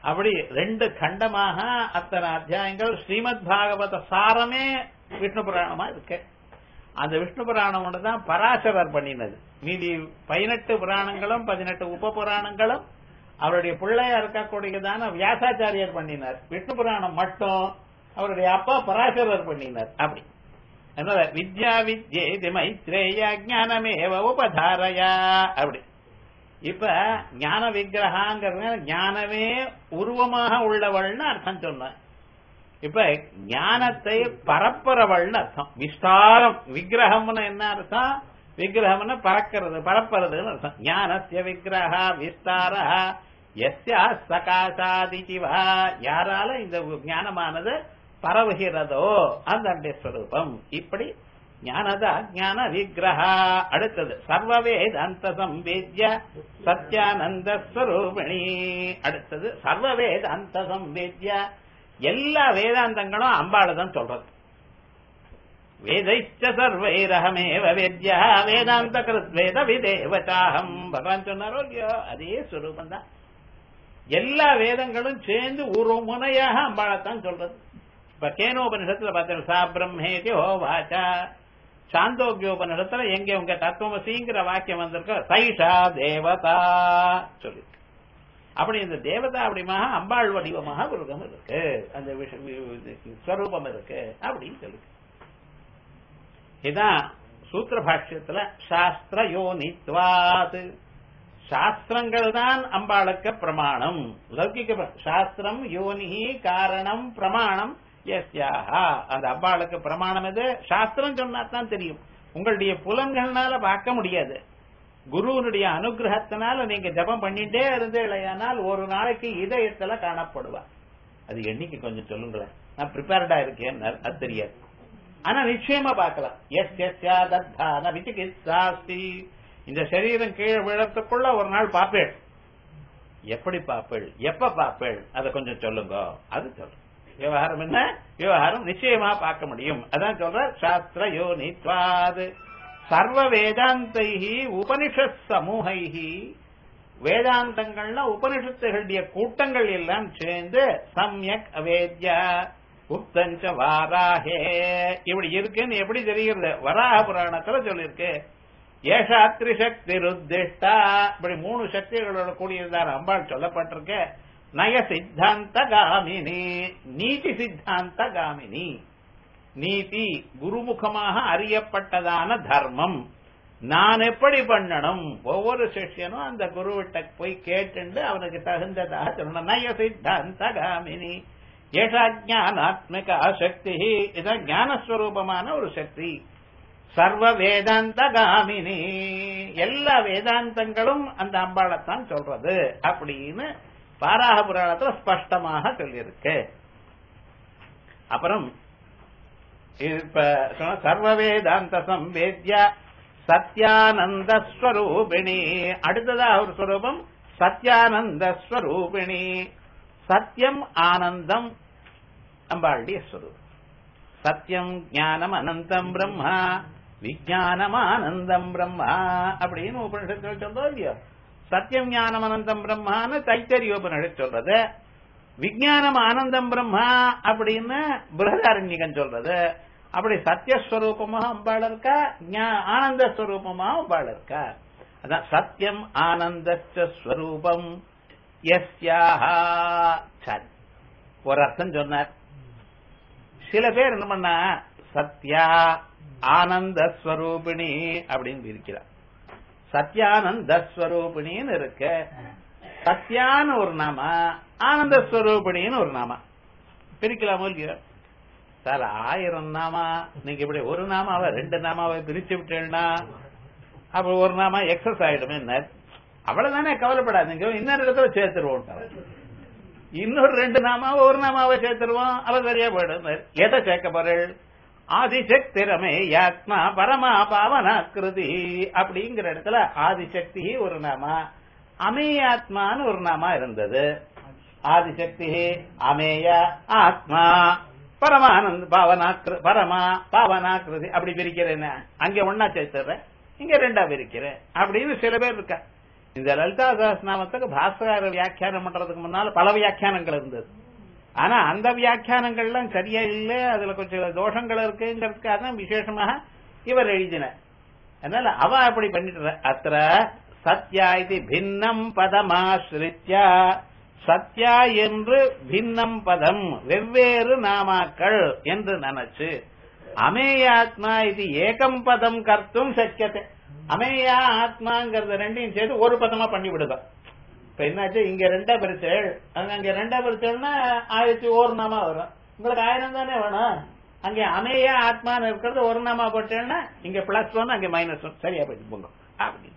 அப்படி ரெண்டு கண்டமாக அத்தனை அத்தியாயங்கள் ஸ்ரீமத் பாகவத சாரமே விஷ்ணு புராணமா இருக்கு அந்த விஷ்ணு புராணம் ஒன்றுதான் பராசரர் பண்ணினது மீதி பதினெட்டு புராணங்களும் பதினெட்டு உப புராணங்களும் அவருடைய பிள்ளையா இருக்கக்கூடியதான வியாசாச்சாரியர் பண்ணினார் விஷ்ணு புராணம் மட்டும் அவருடைய அப்பா பராசரர் பண்ணினார் அப்படி அதனால வித்யா வித்யே மைத்ரேய ஞானமேவ உபதாரயா அப்படி இப்ப ஞான விக்கிரகாங்கிறது ஞானமே உருவமாக உள்ளவள்னு அர்த்தம் சொன்ன இப்ப ஞானத்தை பரப்புறவள்னு அர்த்தம் விஸ்தாரம் விக்கிரகம்னு என்ன அர்த்தம் விக்கிரகம்னு பறக்கிறது பரப்புறதுன்னு அர்த்தம் ஞானத்திய விக்கிரகா விஸ்தார எஸ்யா சகாசாதிவா யாரால இந்த ஞானமானது பரவுகிறதோ அந்த ஸ்வரூபம் இப்படி ஞானத ஞான விக்கிரகா அடுத்தது சர்வவேதாந்த சம்பேத்ய சத்யானந்த ஸ்வரூபிணி அடுத்தது சர்வவேதாந்த சம்பேத்ய எல்லா வேதாந்தங்களும் அம்பாளை தான் சொல்றது வேதைச்ச சர்வைரகமேவ வேத்யா வேதாந்த கிருத் வேத விதேவச்சாகம் பகவான் சொன்னாரோ இல்லையோ அதே ஸ்வரூபம் தான் எல்லா வேதங்களும் சேர்ந்து ஒரு முனையாக அம்பாளைத்தான் சொல்றது இப்ப கேனோபனிஷத்துல பார்த்தீங்க சா பிரம்மேதி ஹோ வாச்சா சாந்தோக்கியோபனிஷத்துல எங்க உங்க தத்துவமசிங்கிற வாக்கியம் வந்திருக்க சைஷா தேவதா சொல்லி அப்படி இந்த தேவதா அப்படிமாக அம்பாள் வடிவமாக உருகம் இருக்கு அந்த ஸ்வரூபம் இருக்கு அப்படின்னு சொல்லி இதான் சூத்திர பாஷ்யத்துல சாஸ்திர யோனித்வாத் சாஸ்திரங்கள் தான் அம்பாளுக்கு பிரமாணம் லௌகிக சாஸ்திரம் யோனிஹி காரணம் பிரமாணம் எஸ்யாஹா அந்த அம்பாளுக்கு பிரமாணம் எது சாஸ்திரம் சொன்னா தான் தெரியும் உங்களுடைய புலன்கள்னால பார்க்க முடியாது குருவனுடைய அனுகிரகத்தினால நீங்க ஜபம் பண்ணிட்டே இருந்தேலையானால் ஒரு நாளைக்கு இதயத்துல காணப்படுவா அது எண்ணிக்கை கொஞ்சம் சொல்லுங்களேன் நான் ப்ரிப்பேர்டா இருக்கேன் அது தெரியாது ஆனா நிச்சயமா பார்க்கலாம் எஸ் எஸ் தத்தான விசிகித்சாஸ்தி இந்த சரீரம் கீழே விழத்துக்குள்ள ஒரு நாள் பாப்பேள் எப்படி பாப்பேள் எப்ப பாப்பேள் அதை கொஞ்சம் சொல்லுங்க அது சொல்லு விவகாரம் என்ன விவகாரம் நிச்சயமா பார்க்க முடியும் அதான் சொல்ற சாஸ்திர யோனித்வாது சர்வ வேதாந்தைஹி உபனிஷத் சமூகைஹி வேதாந்தங்கள்னா உபனிஷத்துகளுடைய கூட்டங்கள் எல்லாம் சேர்ந்து சம்யக் அவேத்யா உத்தஞ்ச வாராஹே இப்படி இருக்குன்னு எப்படி தெரிகிறது வராக புராணத்துல சொல்லியிருக்கு ஏஷா திரிசக்தி ருத்திஷ்டா இப்படி மூணு சக்திகளோட கூடியதார் அம்பாள் சொல்லப்பட்டிருக்க நய சித்தாந்த காமினி நீதி சித்தாந்த காமினி நீதி குருமுகமாக அறியப்பட்டதான தர்மம் நான் எப்படி பண்ணணும் ஒவ்வொரு சிஷ்யனும் அந்த குருவிட்ட போய் கேட்டுண்டு அவனுக்கு தகுந்ததாக சொல்லணும் நய சித்தாந்த காமினி ஏஷா ஜானாத்மிக சக்தி இதான் ஞானஸ்வரூபமான ஒரு சக்தி சர்வ வேதாந்த காமினி எல்லா வேதாந்தங்களும் அந்த அம்பாளைத்தான் சொல்றது அப்படின்னு பாராக புராணத்துல ஸ்பஷ்டமாக சொல்லியிருக்கு அப்புறம் இப்ப சர்வ வேதாந்த சம்பேத்ய சத்யானந்த ஸ்வரூபிணி அடுத்ததா ஒரு ஸ்வரூபம் சத்யானந்த ஸ்வரூபிணி சத்தியம் ஆனந்தம் அம்பாளுடைய ஸ்வரூபம் சத்தியம் ஞானம் அனந்தம் பிரம்மா விஜயானம் ஆனந்தம் பிரம்மா அப்படின்னு உபனிஷத்தில் சொல்றோம் இல்லையோ சத்தியம் ஞானம் அனந்தம் பிரம்மான்னு தைத்தரிய உபனிஷத் சொல்றது விஜயானம் ஆனந்தம் பிரம்மா அப்படின்னு பிருகதாரண்யகன் சொல்றது அப்படி சத்தியஸ்வரூபமாக அம்பாள் இருக்கா ஆனந்த ஸ்வரூபமாக அம்பாள் இருக்கா அதான் சத்தியம் ஆனந்த ஸ்வரூபம் எஸ்யாஹா சரி ஒரு அர்த்தம் சொன்னார் சில பேர் என்ன பண்ணா சத்யா ஆனந்த ஸ்வரூபிணி அப்படின்னு இருக்கிறார் சத்யானந்த ஸ்வரூபிணின்னு இருக்கு சத்யான்னு ஒரு நாம ஆனந்த ஸ்வரூபிணின்னு ஒரு நாம பிரிக்கலாமோ இல்லையோ சார் ஆயிரம் நாமா நீங்க இப்படி ஒரு நாமாவை ரெண்டு நாமாவை பிரிச்சு விட்டேன்னா அப்ப ஒரு நாமா எக்ஸஸ் ஆயிடுமே அவ்வளவுதானே கவலைப்படாதீங்க இன்னொரு இடத்துல சேர்த்துருவோம் இன்னொரு ரெண்டு நாமாவை ஒரு நாமாவை சேர்த்துருவோம் அவ சரியா போயிடும் எதை சேர்க்க போறேள் ஆதிசக்தி ரமே ஆத்மா பரமா பாவனாக்கிருதி அப்படிங்கிற இடத்துல ஆதிசக்தி ஒரு நாமா அமேயாத்மான்னு ஒரு நாமா இருந்தது ஆதிசக்தி அமேய ஆத்மா பரமானந்த் பாவனாக்கிரு பரமா பாவனாக்கிருதி அப்படி பிரிக்கிறேன் அங்க ஒன்னா சேர்த்துறேன் இங்க ரெண்டா பிரிக்கிறேன் அப்படின்னு சில பேர் இருக்கா இந்த லலிதா சகஸ்நாமத்துக்கு பாஸ்கர வியாக்கியானம் பண்றதுக்கு முன்னால பல வியாக்கியானங்கள் இருந்தது ஆனா அந்த வியாக்கியானங்கள்லாம் சரியா இல்ல அதுல கொஞ்சம் தோஷங்கள் இருக்குங்கிறதுக்காக தான் விசேஷமாக இவர் எழுதினார் அதனால அவ அப்படி பண்ணிட்டு அத்த சத்யா இது பின்னம் பதமாசிரித்யா சத்யா என்று பின்னம் பதம் வெவ்வேறு நாமாக்கள் என்று நினைச்சு அமேயாத்மா இது ஏகம் பதம் கர்த்தும் சக்கியத்தை அமேயா ஆத்மாங்கிறத ரெண்டையும் சேர்த்து ஒரு பதமா பண்ணி விடுதா இப்ப என்னாச்சு இங்க ரெண்டா பிரிச்சல் அங்க அங்க ரெண்டா பிரிச்சல்னா ஆயிரத்தி ஒரு நாமா வரும் உங்களுக்கு ஆயிரம் தானே வேணும் அங்க அமேயா ஆத்மான்னு இருக்கிறது ஒரு நாமா போட்டேன்னா இங்க பிளஸ் ஒன் அங்க மைனஸ் ஒன் சரியா போயிட்டு போங்க அப்படின்னு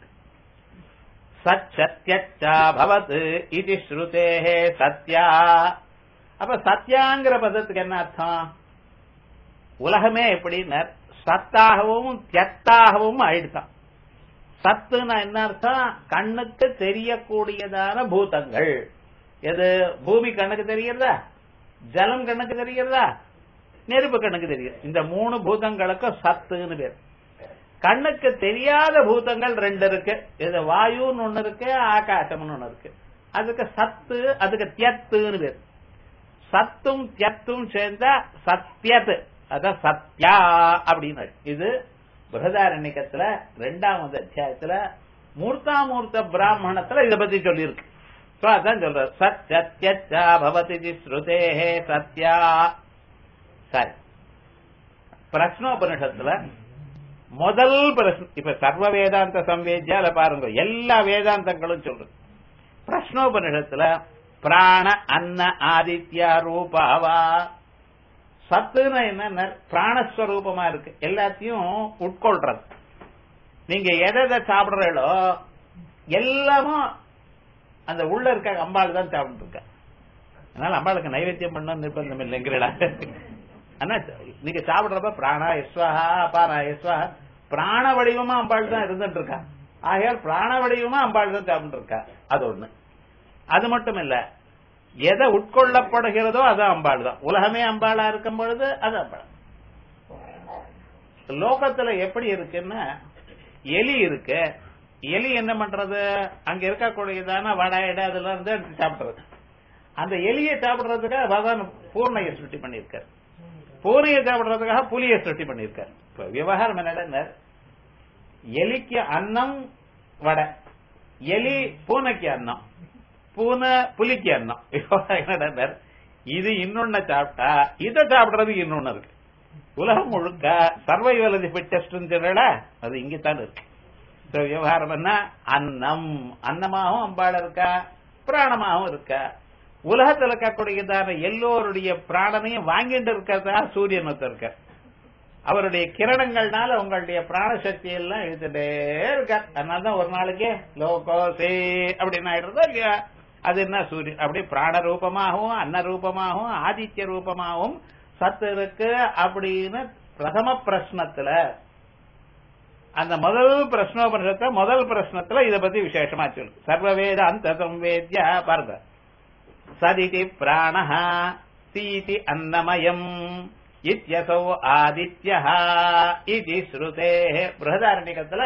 சச்சத்யா பவத் இது ஸ்ருதேஹே சத்யா அப்ப சத்யாங்கிற பதத்துக்கு என்ன அர்த்தம் உலகமே எப்படின்னு சத்தாகவும் தியத்தாகவும் ஆயிடுதான் சத்துனா என்ன அர்த்தம் கண்ணுக்கு தெரியக்கூடியதான பூதங்கள் எது பூமி கண்ணுக்கு தெரியறதா ஜலம் கண்ணுக்கு தெரியறதா நெருப்பு கண்ணுக்கு தெரியும் இந்த மூணு பூதங்களுக்கும் சத்துன்னு பேர் கண்ணுக்கு தெரியாத பூதங்கள் ரெண்டு இருக்கு இது வாயுன்னு ஒண்ணு இருக்கு ஆகாசம்னு ஒண்ணு இருக்கு அதுக்கு சத்து அதுக்கு தியத்துன்னு பேர் சத்தும் தியத்தும் சேர்ந்தா சத்தியத்து அதான் சத்யா அப்படின்னு இது பிரதாரண்யத்துல ரெண்டாவது அத்தியாயத்துல மூர்த்தாமூர்த்த பிராமணத்துல இத பத்தி சொல்லியிருக்கு சோ அதான் சொல்ற சத்யா பவதி ஸ்ருதேஹே சத்யா சரி பிரஷ்னோபனிஷத்துல முதல் பிரஷ்ன இப்ப சர்வ வேதாந்த சம்வேத்யால பாருங்க எல்லா வேதாந்தங்களும் சொல்றது பிரஷ்னோபனிஷத்துல பிராண அன்ன ஆதித்யா ரூபாவா சத்துன்னு என்ன பிராணஸ்வரூபமா இருக்கு எல்லாத்தையும் உட்கொள்றது நீங்க எதை எதை சாப்பிடுறீங்களோ எல்லாமும் அந்த உள்ள இருக்க அம்பாள் தான் சாப்பிட்டு இருக்க அதனால அம்பாளுக்கு நைவேத்தியம் பண்ண நிர்பந்தம் இல்லைங்கிறடா ஆனா நீங்க சாப்பிடுறப்ப பிராணா எஸ்வாஹா அபாரா எஸ்வாஹா பிராண வடிவமா அம்பாள் தான் இருந்துட்டு இருக்கா ஆகையால் பிராண வடிவமா அம்பாள் தான் சாப்பிட்டு இருக்கா அது ஒண்ணு அது மட்டும் இல்ல எதை உட்கொள்ளப்படுகிறதோ அது அம்பாள் தான் உலகமே அம்பாளா இருக்கும் பொழுது அது அம்பாள் லோகத்துல எப்படி இருக்குன்னா எலி இருக்கு எலி என்ன பண்றது அங்க இருக்கக்கூடியதான வடை இடை அதெல்லாம் இருந்து எடுத்து சாப்பிடுறது அந்த எலியை சாப்பிடுறதுக்காக பகவான் பூர்ணையை சுட்டி பண்ணியிருக்காரு பூனையை சாப்பிடுறதுக்காக புலியை சுட்டி பண்ணியிருக்காரு இப்ப விவகாரம் என்ன எலிக்கு அன்னம் வடை எலி பூனைக்கு அன்னம் பூனை புலிக்கு அன்னம் என்னடா இது இன்னொன்னு சாப்பிட்டா இதை சாப்பிடுறதுக்கு இன்னொன்னு இருக்கு உலகம் முழுக்க சர்வைவல் ஃபிட்டஸ்ட் அது இங்கத்தான் இருக்கு விவகாரம் என்ன அன்னம் அன்னமாகவும் அம்பாள் இருக்கா பிராணமாகவும் இருக்கா உலகத்தில் இருக்கக்கூடியதான எல்லோருடைய பிராணனையும் வாங்கிட்டு இருக்கிறதா சூரியன் ஒருத்தர் இருக்க அவருடைய கிரணங்கள்னால உங்களுடைய பிராண சக்தி எல்லாம் இழுத்துட்டே இருக்கார் அதனாலதான் ஒரு நாளைக்கு லோகோசே அப்படின்னு ஆயிடுறதா இல்லையா அது என்ன சூரியன் அப்படி பிராண ரூபமாகவும் அன்ன ரூபமாகவும் ஆதித்ய ரூபமாகவும் சத்து இருக்கு அப்படின்னு பிரதம பிரश्னத்துல அந்த முதல் பிரश्னோபனிஷத்தை முதல் பிரश्னத்துல இத பத்தி விசேஷமா சொல்லு சர்வவேத அந்த சம்வேத்யா பாருங்க சதிதி பிராண சீதி அன்னமயம் இத்தியசோ ஆதித்ய இது ஸ்ருதே பிரகதாரண்யத்துல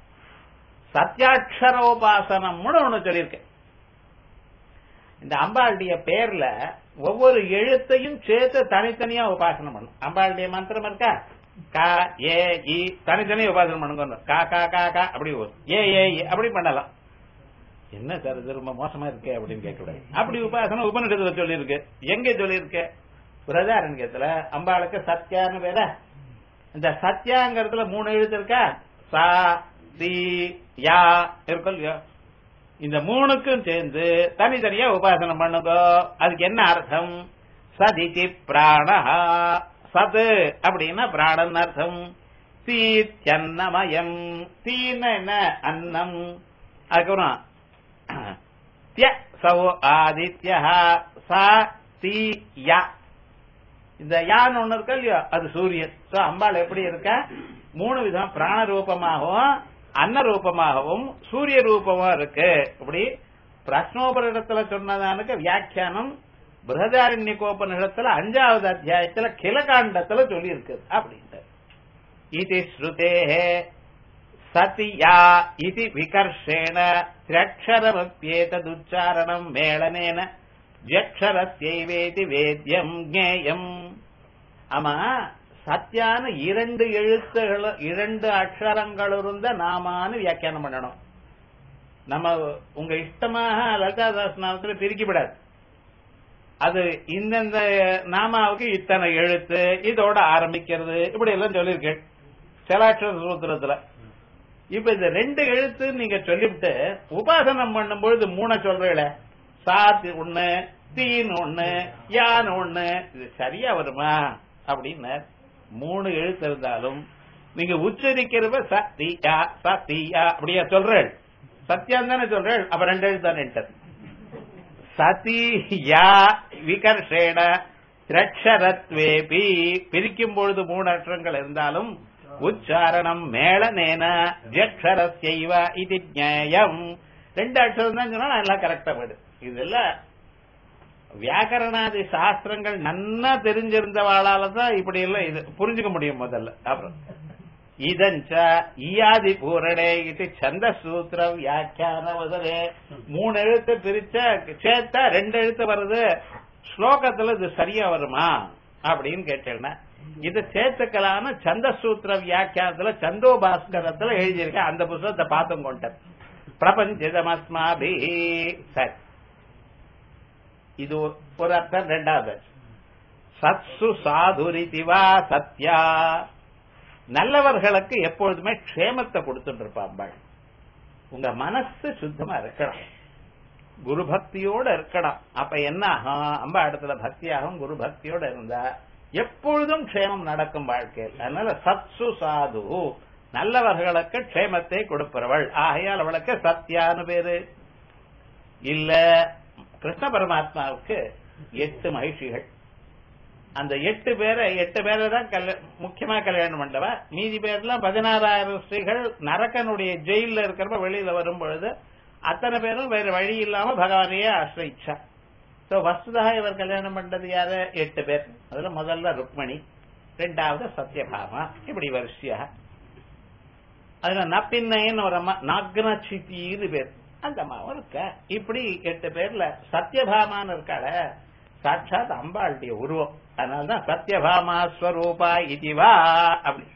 சத்தியாட்சரோபாசனம்னு ஒண்ணு சொல்லியிருக்கேன் இந்த அம்பாளுடைய பேர்ல ஒவ்வொரு எழுத்தையும் சேர்த்து தனித்தனியா உபாசனம் பண்ணும் அம்பாளுடைய மந்திரம் இருக்கா கா ஏ இ தனித்தனியா உபாசனம் பண்ணுங்க கா கா கா கா அப்படி வரும். ஏ ஏ இ, அப்படி பண்ணலாம் என்ன சார் இது ரொம்ப மோசமா இருக்கே அப்படின்னு கேட்கக்கூடாது அப்படி உபாசனம் உபனிஷத்துல சொல்லியிருக்கு எங்க சொல்லியிருக்கு பிரதாரண்யத்துல அம்பாளுக்கு சத்யான்னு பேர இந்த சத்யாங்கிறதுல மூணு எழுத்து இருக்கா சா தி யா இருக்கும் இல்லையோ இந்த மூணுக்கும் சேர்ந்து தனித்தனியா உபாசனம் பண்ணுங்க அதுக்கு என்ன அர்த்தம் சதிதி பிராண சது அப்படின்னா பிராணன் அர்த்தம் தீச்சன்னமயம் தீன என்ன அன்னம் அதுக்கப்புறம் திய சவோ ஆதித்ய சா தி யா இந்த யான்னு ஒண்ணு இருக்கா இல்லையோ அது சூரியன் சோ அம்பாள் எப்படி இருக்க மூணு விதம் பிராண ரூபமாகவும் அன்ன ரூபமாகவும் சூரிய ரூபமா இருக்கு இப்படி பிரஷ்னோபனிடத்துல சொன்னதானுக்கு வியாக்கியானம் பிரகதாரண்யகோபனிடத்துல அஞ்சாவது அத்தியாயத்துல கிளகாண்டத்துல சொல்லி இருக்கு அப்படின்ட்டு இது ஸ்ருதே சதியா இது விகர்ஷேண திரக்ஷரமப்பியேததுச்சாரணம் மேளனேன ஜக்ஷரஸ்யைவேதி வேத்யம் ஜேயம் ஆமா சத்தியான இரண்டு எழுத்துகள் இரண்டு அக்ஷரங்கள் இருந்த நாமான்னு வியாக்கியானம் பண்ணணும் நம்ம உங்க இஷ்டமாக லலிதா சாஸ்திரநாமத்தில் பிரிக்கப்படாது அது இந்தந்த நாமாவுக்கு இத்தனை எழுத்து இதோட ஆரம்பிக்கிறது இப்படி எல்லாம் சொல்லியிருக்கேன் செலாட்சர சூத்திரத்துல இப்ப இந்த ரெண்டு எழுத்து நீங்க சொல்லிவிட்டு உபாசனம் பண்ணும்பொழுது மூணை சொல்றீங்களே சாத் ஒண்ணு தீன் ஒண்ணு யான் ஒண்ணு இது சரியா வருமா அப்படின்னு மூணு எழுத்து இருந்தாலும் நீங்க உச்சரிக்கிறவ சத்தியா சத்தியா அப்படியா சொல்றேன் சத்தியம் தானே சொல்றேன் அப்ப ரெண்டு எழுத்து தானே சதி யா விகர்ஷேண திரட்சரத்வேபி பிரிக்கும் பொழுது மூணு அற்றங்கள் இருந்தாலும் உச்சாரணம் மேளனேன ஜக்ஷரஸ்யைவ இது நியாயம் ரெண்டு அக்ஷரம் தான் சொன்னா எல்லாம் கரெக்டா போயிடு இதெல்லாம் வியாக்கரணாதி சாஸ்திரங்கள் நன்னா தெரிஞ்சிருந்தவாளால தான் இப்படி எல்லாம் இது புரிஞ்சுக்க முடியும் முதல்ல அப்புறம் இதஞ்ச ஈயாதி பூரணே இது சந்த சூத்திர வியாக்கியான வதரே மூணு எழுத்து பிரிச்ச சேர்த்தா ரெண்டு எழுத்து வருது ஸ்லோகத்துல இது சரியா வருமா அப்படின்னு கேட்டேன்னா இது சேர்த்துக்கலான்னு சந்த சூத்திர வியாக்கியானத்துல சந்தோ பாஸ்கரத்துல எழுதியிருக்கேன் அந்த புத்தகத்தை பார்த்தும் கொண்டேன் பிரபஞ்சமஸ்மாபி சரி இது ஒரு அர்த்தம் ரெண்டாவது சத்சு சாதுரிதிவா சத்யா நல்லவர்களுக்கு எப்பொழுதுமே க்ஷேமத்தை கொடுத்துட்டு இருப்பா அம்பாள் உங்க மனசு சுத்தமா இருக்கணும் குரு பக்தியோட இருக்கணும் அப்ப என்ன ஆகும் அம்பா இடத்துல பக்தியாகும் குரு பக்தியோட இருந்தா எப்பொழுதும் க்ஷேமம் நடக்கும் வாழ்க்கையில் அதனால சத்சு சாது நல்லவர்களுக்கு க்ஷேமத்தை கொடுப்பவள் ஆகையால் அவளுக்கு சத்யான்னு பேரு இல்ல கிருஷ்ண பரமாத்மாவுக்கு எட்டு மகிழ்ச்சிகள் அந்த எட்டு பேரை எட்டு பேரை தான் முக்கியமா கல்யாணம் பண்ணவ மீதி பேர்லாம் பதினாறாயிரம் ஸ்ரீகள் நரக்கனுடைய ஜெயில இருக்கிறப்ப வெளியில வரும் பொழுது அத்தனை பேரும் வேற வழி இல்லாம பகவானையே ஆசிரிச்சா சோ வசுதா இவர் கல்யாணம் பண்றது யாரு எட்டு பேர் அதுல முதல்ல ருக்மணி ரெண்டாவது சத்யபாமா இப்படி வரிசையா அதுல நப்பின்னைன்னு ஒரு அம்மா நாக்னச்சித்தின்னு பேர் அந்த அம்மாவும் இருக்க இப்படி எட்டு பேர்ல சத்யபாமான்னு இருக்காள சாட்சாத் அம்பாளுடைய உருவம் அதனால்தான் சத்யபாமா ஸ்வரூபா இதுவா அப்படி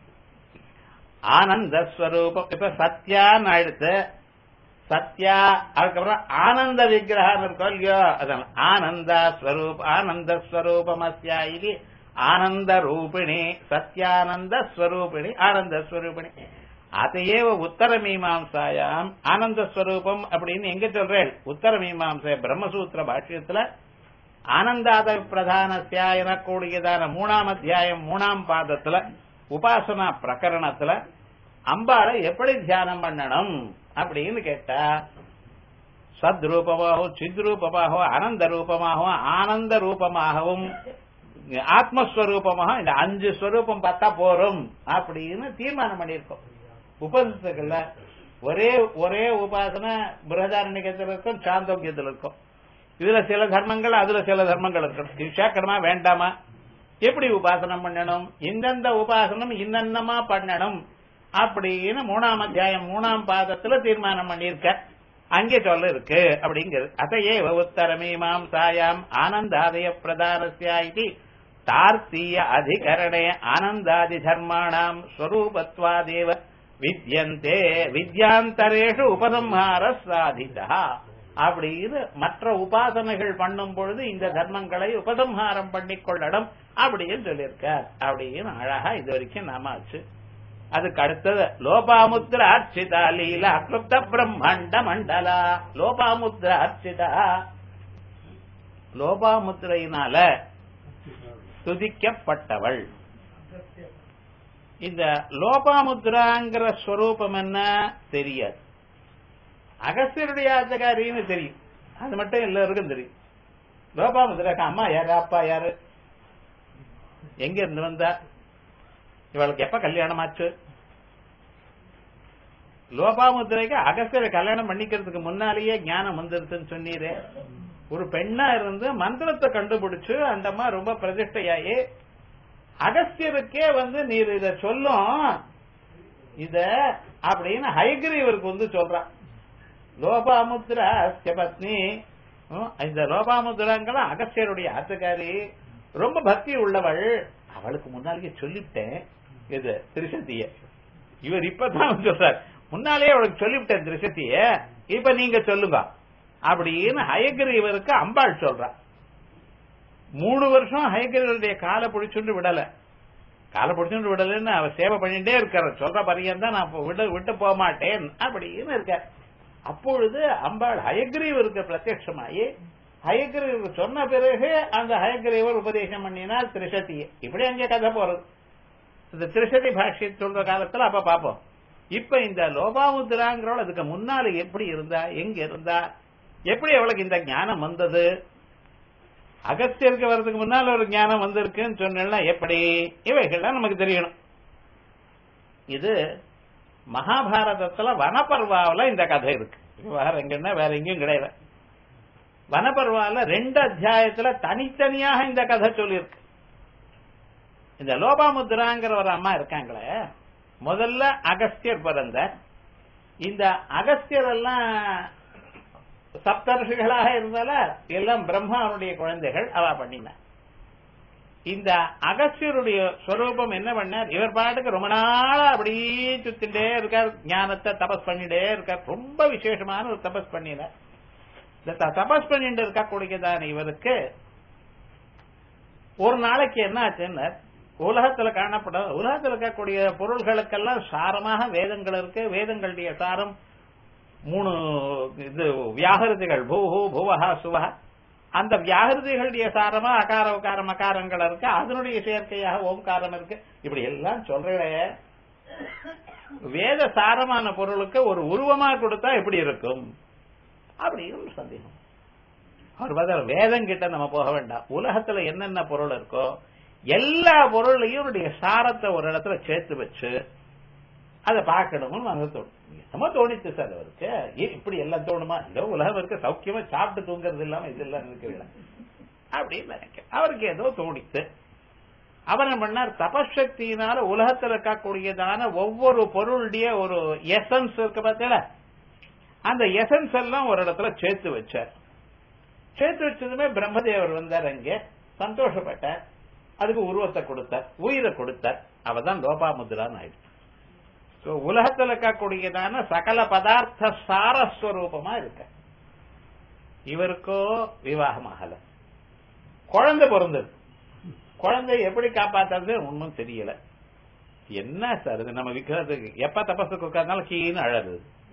ஆனந்த ஸ்வரூபம் இப்ப சத்யான்னு அடுத்து சத்யா அதுக்கப்புறம் ஆனந்த விக்கிரகம் இருக்கோம் இல்லையோ அதான் ஆனந்த ஸ்வரூப் ஆனந்த ஸ்வரூபம் அஸ்யா இது ஆனந்த ரூபிணி சத்யானந்த ஸ்வரூபிணி ஆனந்த ஸ்வரூபிணி அதையே உத்தர மீமாம்சாயாம் ஆனந்த ஸ்வரூபம் அப்படின்னு எங்க சொல்றேன் உத்தர மீமாம்ச பிரம்மசூத்திர பாஷ்யத்துல ஆனந்தாத பிரதானஸ்யா எனக்கூடியதான மூணாம் அத்தியாயம் மூணாம் பாதத்துல உபாசனா பிரகரணத்துல அம்பாளை எப்படி தியானம் பண்ணணும் அப்படின்னு கேட்டா சத்ரூபமாகவும் சித்ரூபமாகவும் ஆனந்த ரூபமாகவும் ஆனந்த ரூபமாகவும் ஆத்மஸ்வரூபமாக இந்த அஞ்சு ஸ்வரூபம் பார்த்தா போரும் அப்படின்னு தீர்மானம் பண்ணியிருக்கோம் உபனிஷத்துக்கள்ல ஒரே ஒரே உபாசனை பிரதாரணிகத்தில் இருக்கும் சாந்தோக்கியத்தில் இருக்கும் இதுல சில தர்மங்கள் அதுல சில தர்மங்கள் இருக்கும் இது சேர்க்கணுமா வேண்டாமா எப்படி உபாசனம் பண்ணணும் இந்தந்த உபாசனம் இன்னமா பண்ணணும் அப்படின்னு மூணாம் அத்தியாயம் மூணாம் பாதத்துல தீர்மானம் பண்ணியிருக்க அங்கே சொல்ல இருக்கு அப்படிங்கிறது அதையே உத்தர மீமாம்சாயாம் ஆனந்தாதய பிரதானஸ்யா இது தார்த்தீய அதிகரணே ஆனந்தாதி தர்மாணாம் ஸ்வரூபத்வாதேவ வித்யந்தே வித்யாந்தரேஷு உபசம்ஹார சாதிதா அப்படின்னு மற்ற உபாசனைகள் பண்ணும் பொழுது இந்த தர்மங்களை உபசம்ஹாரம் பண்ணிக்கொள்ளணும் அப்படின்னு சொல்லியிருக்கார் அப்படின்னு அழகா இது வரைக்கும் நாம ஆச்சு அதுக்கு அடுத்தது லோபாமுத்ர அர்ச்சிதா லீலா கிருப்த பிரம்மாண்ட மண்டலா லோபாமுத்ர அர்ச்சிதா லோபாமுத்ரையினால துதிக்கப்பட்டவள் இந்த லோபாமுத்ராங்கிற ஸ்வரூபம் என்ன தெரியாது அகஸ்தியருடைய ஆத்தகாரின்னு தெரியும் அது மட்டும் எல்லாருக்கும் தெரியும் லோபாமுத்ராக்கு அம்மா யாரு அப்பா யாரு எங்க இருந்து வந்தா இவளுக்கு எப்ப கல்யாணம் ஆச்சு லோபாமுத்திரைக்கு அகஸ்தியரை கல்யாணம் பண்ணிக்கிறதுக்கு முன்னாலேயே ஞானம் வந்துருதுன்னு சொன்னீரே ஒரு பெண்ணா இருந்து மந்திரத்தை கண்டுபிடிச்சு அந்த அம்மா ரொம்ப பிரதிஷ்டையாயி அகஸ்தியருக்கே வந்து நீர் இத சொல்லும் இத அப்படின்னு ஹைகிரீவருக்கு வந்து சொல்றான் லோபாமுத்ரா பத்னி ஹம், இந்த லோபாமுத்ராங்கிற அகஸ்தியருடைய ஆத்துக்காரி ரொம்ப பக்தி உள்ளவள் அவளுக்கு முன்னாலேயே சொல்லிவிட்டேன் இது திருசத்திய இவர் இப்பதான் சொல்றார் முன்னாலேயே அவளுக்கு சொல்லிவிட்டேன் திருசத்திய இப்ப நீங்க சொல்லுங்க அப்படின்னு ஹயகிரீவருக்கு அம்பாள் சொல்றா மூணு வருஷம் ஹயகிரீவருடைய காலை பிடிச்சுண்டு விடல காலை பிடிச்சுண்டு விடலன்னு அவர் சேவை பண்ணிட்டே இருக்காரு சொல்ற பரியன் தான் நான் இப்ப விட விட்டு போக மாட்டேன் அப்படின்னு இருக்கார் அப்பொழுது அம்பாள் ஹயக்ரீவருக்கு பிரத்யட்சமாயி ஹயக்ரீவர் சொன்ன பிறகு அந்த ஹயக்ரீவர் உபதேசம் பண்ணினால் திரிசதியை இப்படி அங்கே கதை போறது இந்த திரிசதி பாஷ்ய சொல்ற காலத்துல அப்ப பாப்போம் இப்ப இந்த லோபாமுத்ராங்கிறவள் அதுக்கு முன்னால எப்படி இருந்தா எங்க இருந்தா எப்படி அவளுக்கு இந்த ஞானம் வந்தது அகஸ்தியருக்கு வர்றதுக்கு முன்னால ஒரு ஞானம் வந்திருக்குன்னு சொன்னா எப்படி இவைகள்லாம் நமக்கு தெரியணும் இது மகாபாரதத்துல வனப்பர்வாவில இந்த கதை இருக்கு வேற எங்கன்னா வேற எங்கேயும் கிடையாது வனப்பர்வால ரெண்டு அத்தியாயத்துல தனித்தனியாக இந்த கதை சொல்லியிருக்கு இந்த லோபாமுத்ராங்கிற ஒரு அம்மா இருக்காங்களே முதல்ல அகஸ்தியர் பிறந்தார் இந்த அகஸ்தியர் எல்லாம் சப்தர்ஷிகளாக இருந்தால எல்லாம் பிரம்மாவுடைய குழந்தைகள் அவ பண்ணினார் இந்த அகஸ்தியருடைய ஸ்வரூபம் என்ன பண்ணார் இவர் பாட்டுக்கு ரொம்ப நாளா அப்படியே சுத்திட்டே இருக்கார் ஞானத்தை தபஸ் பண்ணிட்டே இருக்கார் ரொம்ப விசேஷமான ஒரு தபஸ் பண்ணினார் இந்த த- தபஸ் பண்ணிட்டு இருக்கக்கூடியதான இவருக்கு ஒரு நாளைக்கு என்ன ஆச்சுன்னு உலகத்துல காணப்பட உலகத்துல இருக்கக்கூடிய பொருள்களுக்கெல்லாம் சாரமாக வேதங்கள் இருக்கு வேதங்களுடைய சாரம் மூணு இது வியாகிருதிகள் பூஹு புவஹா சுவஹ அந்த வியாகிருதிகளுடைய சாரமா அகார உகார மகாரங்கள் இருக்கு அதனுடைய சேர்க்கையாக ஓம்காரம் இருக்கு இப்படி எல்லாம் சொல்றே வேத சாரமான பொருளுக்கு ஒரு உருவமா கொடுத்தா எப்படி இருக்கும் அப்படின்னு ஒரு சந்தேகம் அவர் பதில் வேதம் கிட்ட நம்ம போக வேண்டாம் உலகத்துல என்னென்ன பொருள் இருக்கோ எல்லா பொருளையும் அவருடைய சாரத்தை ஒரு இடத்துல சேர்த்து வச்சு அதை பார்க்கணும்னு மனசு தோணும் என்னமோ தோணிச்சு சார் அவருக்கு ஏன் இப்படி எல்லாம் தோணுமா ஏதோ உலகம் இருக்க சௌக்கியமா சாப்பிட்டு தூங்குறது இல்லாம இதெல்லாம் இருக்கிறது அப்படின்னு நினைக்கிறேன் அவருக்கு ஏதோ தோணித்து அவர் என்ன பண்ணார் தபசக்தியினால உலகத்தில் இருக்கக்கூடியதான ஒவ்வொரு பொருளுடைய ஒரு எசன்ஸ் இருக்கு பார்த்தீங்களா அந்த எசன்ஸ் எல்லாம் ஒரு இடத்துல சேர்த்து வச்சார் சேர்த்து வச்சதுமே பிரம்மதேவர் வந்தார் அங்கே சந்தோஷப்பட்டார் அதுக்கு உருவத்தை கொடுத்தார் உயிரை கொடுத்தார் அவதான் லோபாமுத்ரான்னு ஆயிடுச்சு So, உலகத்தில் இருக்கக்கூடியதான சகல பதார்த்த சாரஸ்வரூபமா இருக்க இவருக்கோ விவாகமாகல குழந்தை பிறந்தது குழந்தை எப்படி காப்பாத்துறது ஒன்றும் தெரியல என்ன சார் இது நம்ம விக்கிறதுக்கு எப்ப தபஸுக்கு உட்கார்ந்தாலும் கீன்னு அழகு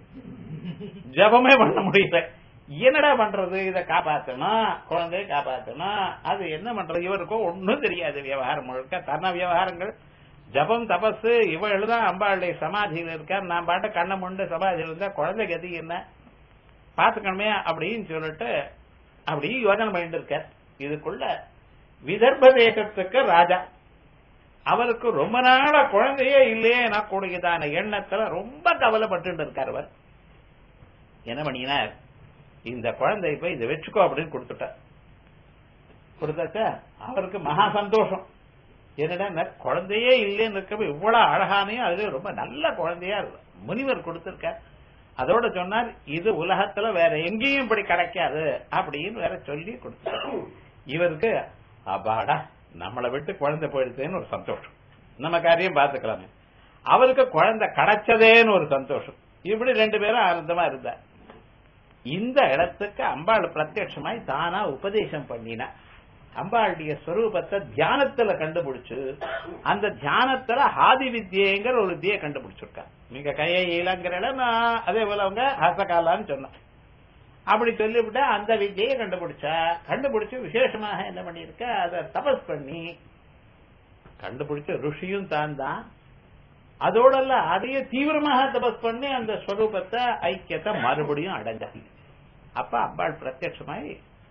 ஜபமே பண்ண முடியல என்னடா பண்றது இத காப்பாத்தணும் குழந்தைய காப்பாத்தணும் அது என்ன பண்றது இவருக்கோ ஒன்னும் தெரியாது விவகாரம் முழுக்க தன்ன விவகாரங்கள் ஜபம் தபசு இவள் தான் அம்பாளுடைய சமாதியில் இருக்கார் நான் பாட்ட கண்ணை முண்டு சமாதியில் இருந்தா குழந்தை கதி என்ன பாத்துக்கணுமே அப்படின்னு சொல்லிட்டு அப்படி யோசனை பண்ணிட்டு இருக்கார் இதுக்குள்ள விதர்ப தேசத்துக்கு ராஜா அவருக்கு ரொம்ப நாளா குழந்தையே இல்லையே நான் கூடியதான எண்ணத்துல ரொம்ப கவலைப்பட்டு இருக்கார் அவர் என்ன பண்ணினார் இந்த குழந்தை போய் இதை வச்சுக்கோ அப்படின்னு கொடுத்துட்டார் கொடுத்தாச்சா அவருக்கு மகா சந்தோஷம் என்னடா குழந்தையே இல்லைன்னு இருக்கப்ப இவ்வளவு அழகானையும் அது ரொம்ப நல்ல குழந்தையா முனிவர் கொடுத்திருக்கார் அதோட சொன்னார் இது உலகத்துல வேற எங்கேயும் இப்படி கிடைக்காது அப்படின்னு வேற சொல்லி கொடுத்தார் இவருக்கு அபாடா நம்மளை விட்டு குழந்தை போயிடுச்சேன்னு ஒரு சந்தோஷம் நம்ம காரியம் பார்த்துக்கலாமே அவருக்கு குழந்தை கிடைச்சதேன்னு ஒரு சந்தோஷம் இப்படி ரெண்டு பேரும் ஆனந்தமா இருந்தார் இந்த இடத்துக்கு அம்பாள் பிரத்யட்சமாய் தானா உபதேசம் பண்ணினா அம்பாளுடைய ஸ்வரூபத்தை தியானத்துல கண்டுபிடிச்சு அந்த தியானத்துல ஆதி வித்யங்கிற ஒரு வித்தியை கண்டுபிடிச்சிருக்கா நீங்க கையை இளங்கிற நான் அதே போல அவங்க ஹசகாலான்னு சொன்னேன் அப்படி சொல்லிவிட்டா அந்த வித்தியை கண்டுபிடிச்சா கண்டுபிடிச்சு விசேஷமாக என்ன பண்ணிருக்க அதை தபஸ் பண்ணி கண்டுபிடிச்ச ருஷியும் தான் தான் அதோடல்ல அதையே தீவிரமாக தபஸ் பண்ணி அந்த ஸ்வரூபத்தை ஐக்கியத்தை மறுபடியும் அடைஞ்சாங்க அப்ப அம்பாள் பிரத்யட்சமாய்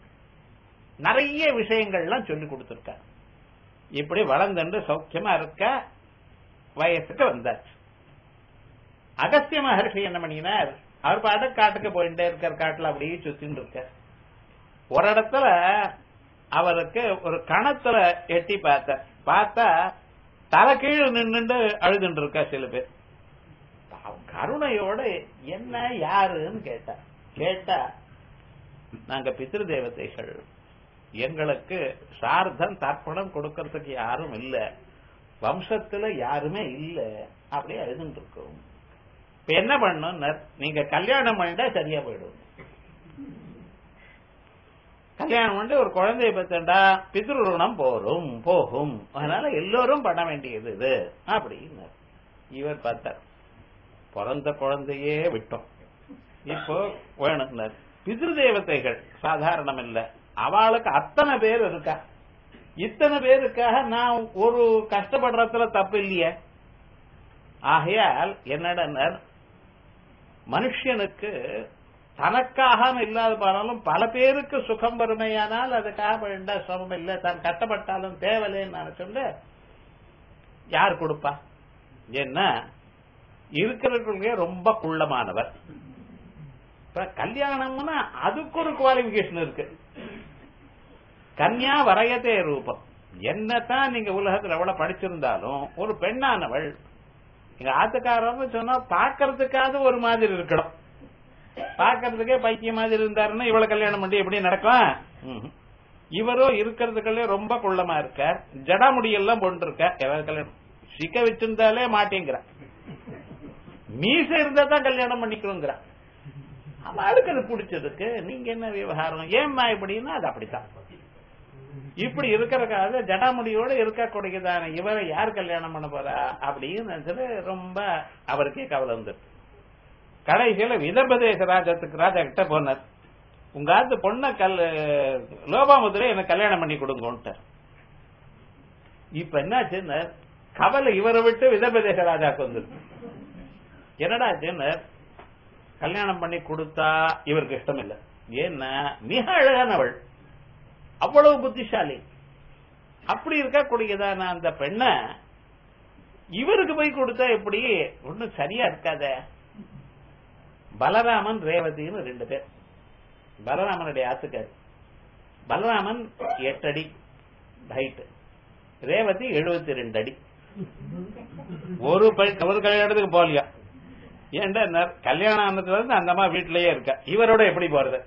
நிறைய விஷயங்கள்லாம் சொல்லி கொடுத்திருக்க இப்படி வளர்ந்து சௌக்கியமா இருக்க வயசுக்கு வந்தாச்சு அகஸ்திய மகர்ஷி என்ன பண்ணினார் அவர் பாட்டு காட்டுக்கு போயிட்டே இருக்கார் காட்டுல அப்படியே சுத்தின்னு இருக்க ஒரு இடத்துல அவருக்கு ஒரு கணத்துல எட்டி பார்த்த பார்த்தா தலை கீழே நின்றுட்டு அழுதுட்டு இருக்கா சில பேர் அவ கருணையோட என்ன யாருன்னு கேட்டா கேட்டா நாங்க பித்ரு தேவதைகள் எங்களுக்கு சார்த்தம் தர்ப்பணம் கொடுக்கறதுக்கு யாரும் இல்ல வம்சத்துல யாருமே இல்ல அப்படியே எழுதுட்டு இருக்கோம் இப்ப என்ன பண்ணும் நீங்க கல்யாணம் பண்ணிட்டா சரியா போயிடும் கல்யாணம் பண்ணி ஒரு குழந்தைய பெற்றா பித்ருணம் போரும் போகும் அதனால எல்லோரும் பண்ண வேண்டியது இது அப்படின்னு இவர் பார்த்தார் பிறந்த குழந்தையே விட்டோம் இப்போ வேணும் பித்ரு தேவதைகள் சாதாரணம் இல்ல அவளுக்கு அத்தனை பேர் இருக்கா இத்தனை பேருக்காக நான் ஒரு கஷ்டப்படுறதுல தப்பு இல்லையே ஆகையால் என்னடா மனுஷனுக்கு தனக்காக இல்லாத போனாலும் பல பேருக்கு சுகம் வறுமையானால் அதுக்காக வேண்ட சிரமம் இல்லை தான் கஷ்டப்பட்டாலும் தேவையில்லைன்னு நான் சொல்ல யார் கொடுப்பா என்ன இருக்கிறவர்களுக்கே ரொம்ப குள்ளமானவர் இப்ப கல்யாணம்னா அதுக்கு ஒரு குவாலிபிகேஷன் இருக்கு கன்யா வரையதே ரூபம் என்னத்தான் நீங்க உலகத்துல எவ்வளவு படிச்சிருந்தாலும் ஒரு பெண்ணானவள் எங்க ஆத்துக்காரன்னு சொன்னா பாக்கிறதுக்காவது ஒரு மாதிரி இருக்கணும் பாக்கிறதுக்கே பைத்திய மாதிரி இருந்தாருன்னா இவ்வளவு கல்யாணம் பண்ணி எப்படி நடக்கும் இவரோ இருக்கிறதுக்குள்ளே ரொம்ப குள்ளமா இருக்கார் ஜடாமுடியெல்லாம் போட்டு இருக்க எதாவது கல்யாணம் சிக்க வச்சிருந்தாலே மாட்டேங்கிற மீச இருந்தா தான் கல்யாணம் பண்ணிக்கணுங்கிற அவளுக்கு அது பிடிச்சதுக்கு நீங்க என்ன விவகாரம் ஏம்மா இப்படின்னா அது அப்படித்தான் இப்படி இருக்கிறக்காக ஜடாமுடியோட இருக்கக்கூடியதான இவரை யார் கல்யாணம் பண்ண போறா அப்படின்னு சொல்லி ரொம்ப அவருக்கே கவலை வந்துருக்கு கடைசியில விதர்பதேச ராஜத்துக்கு ராஜா கிட்ட போனார் உங்க ஆத்து பொண்ண கல் லோபாமுதிரை எனக்கு கல்யாணம் பண்ணி கொடுங்கன்ட்டு இப்ப என்னாச்சுன்னு கவலை இவரை விட்டு விதர்பதேச ராஜாக்கு வந்துருக்கு என்னடா ஆச்சுன்னு கல்யாணம் பண்ணி கொடுத்தா இவருக்கு இஷ்டம் இல்லை ஏன்னா மிக அழகானவள் அவ்வளவு புத்திசாலி அப்படி இருக்கக்கூடியதான அந்த பெண்ண இவருக்கு போய் கொடுத்தா எப்படி ஒன்னும் சரியா இருக்காத பலராமன் ரேவதின்னு ரெண்டு பேர் பலராமனுடைய ஆத்துக்கார் பலராமன் எட்டு அடி ஹைட் ரேவதி எழுபத்தி ரெண்டு அடி ஒரு ஒரு கல்யாணத்துக்கு போகலையா ஏன்டா கல்யாணம் ஆனதுல இருந்து அந்த அம்மா வீட்டிலேயே இருக்கா இவரோட எப்படி போறது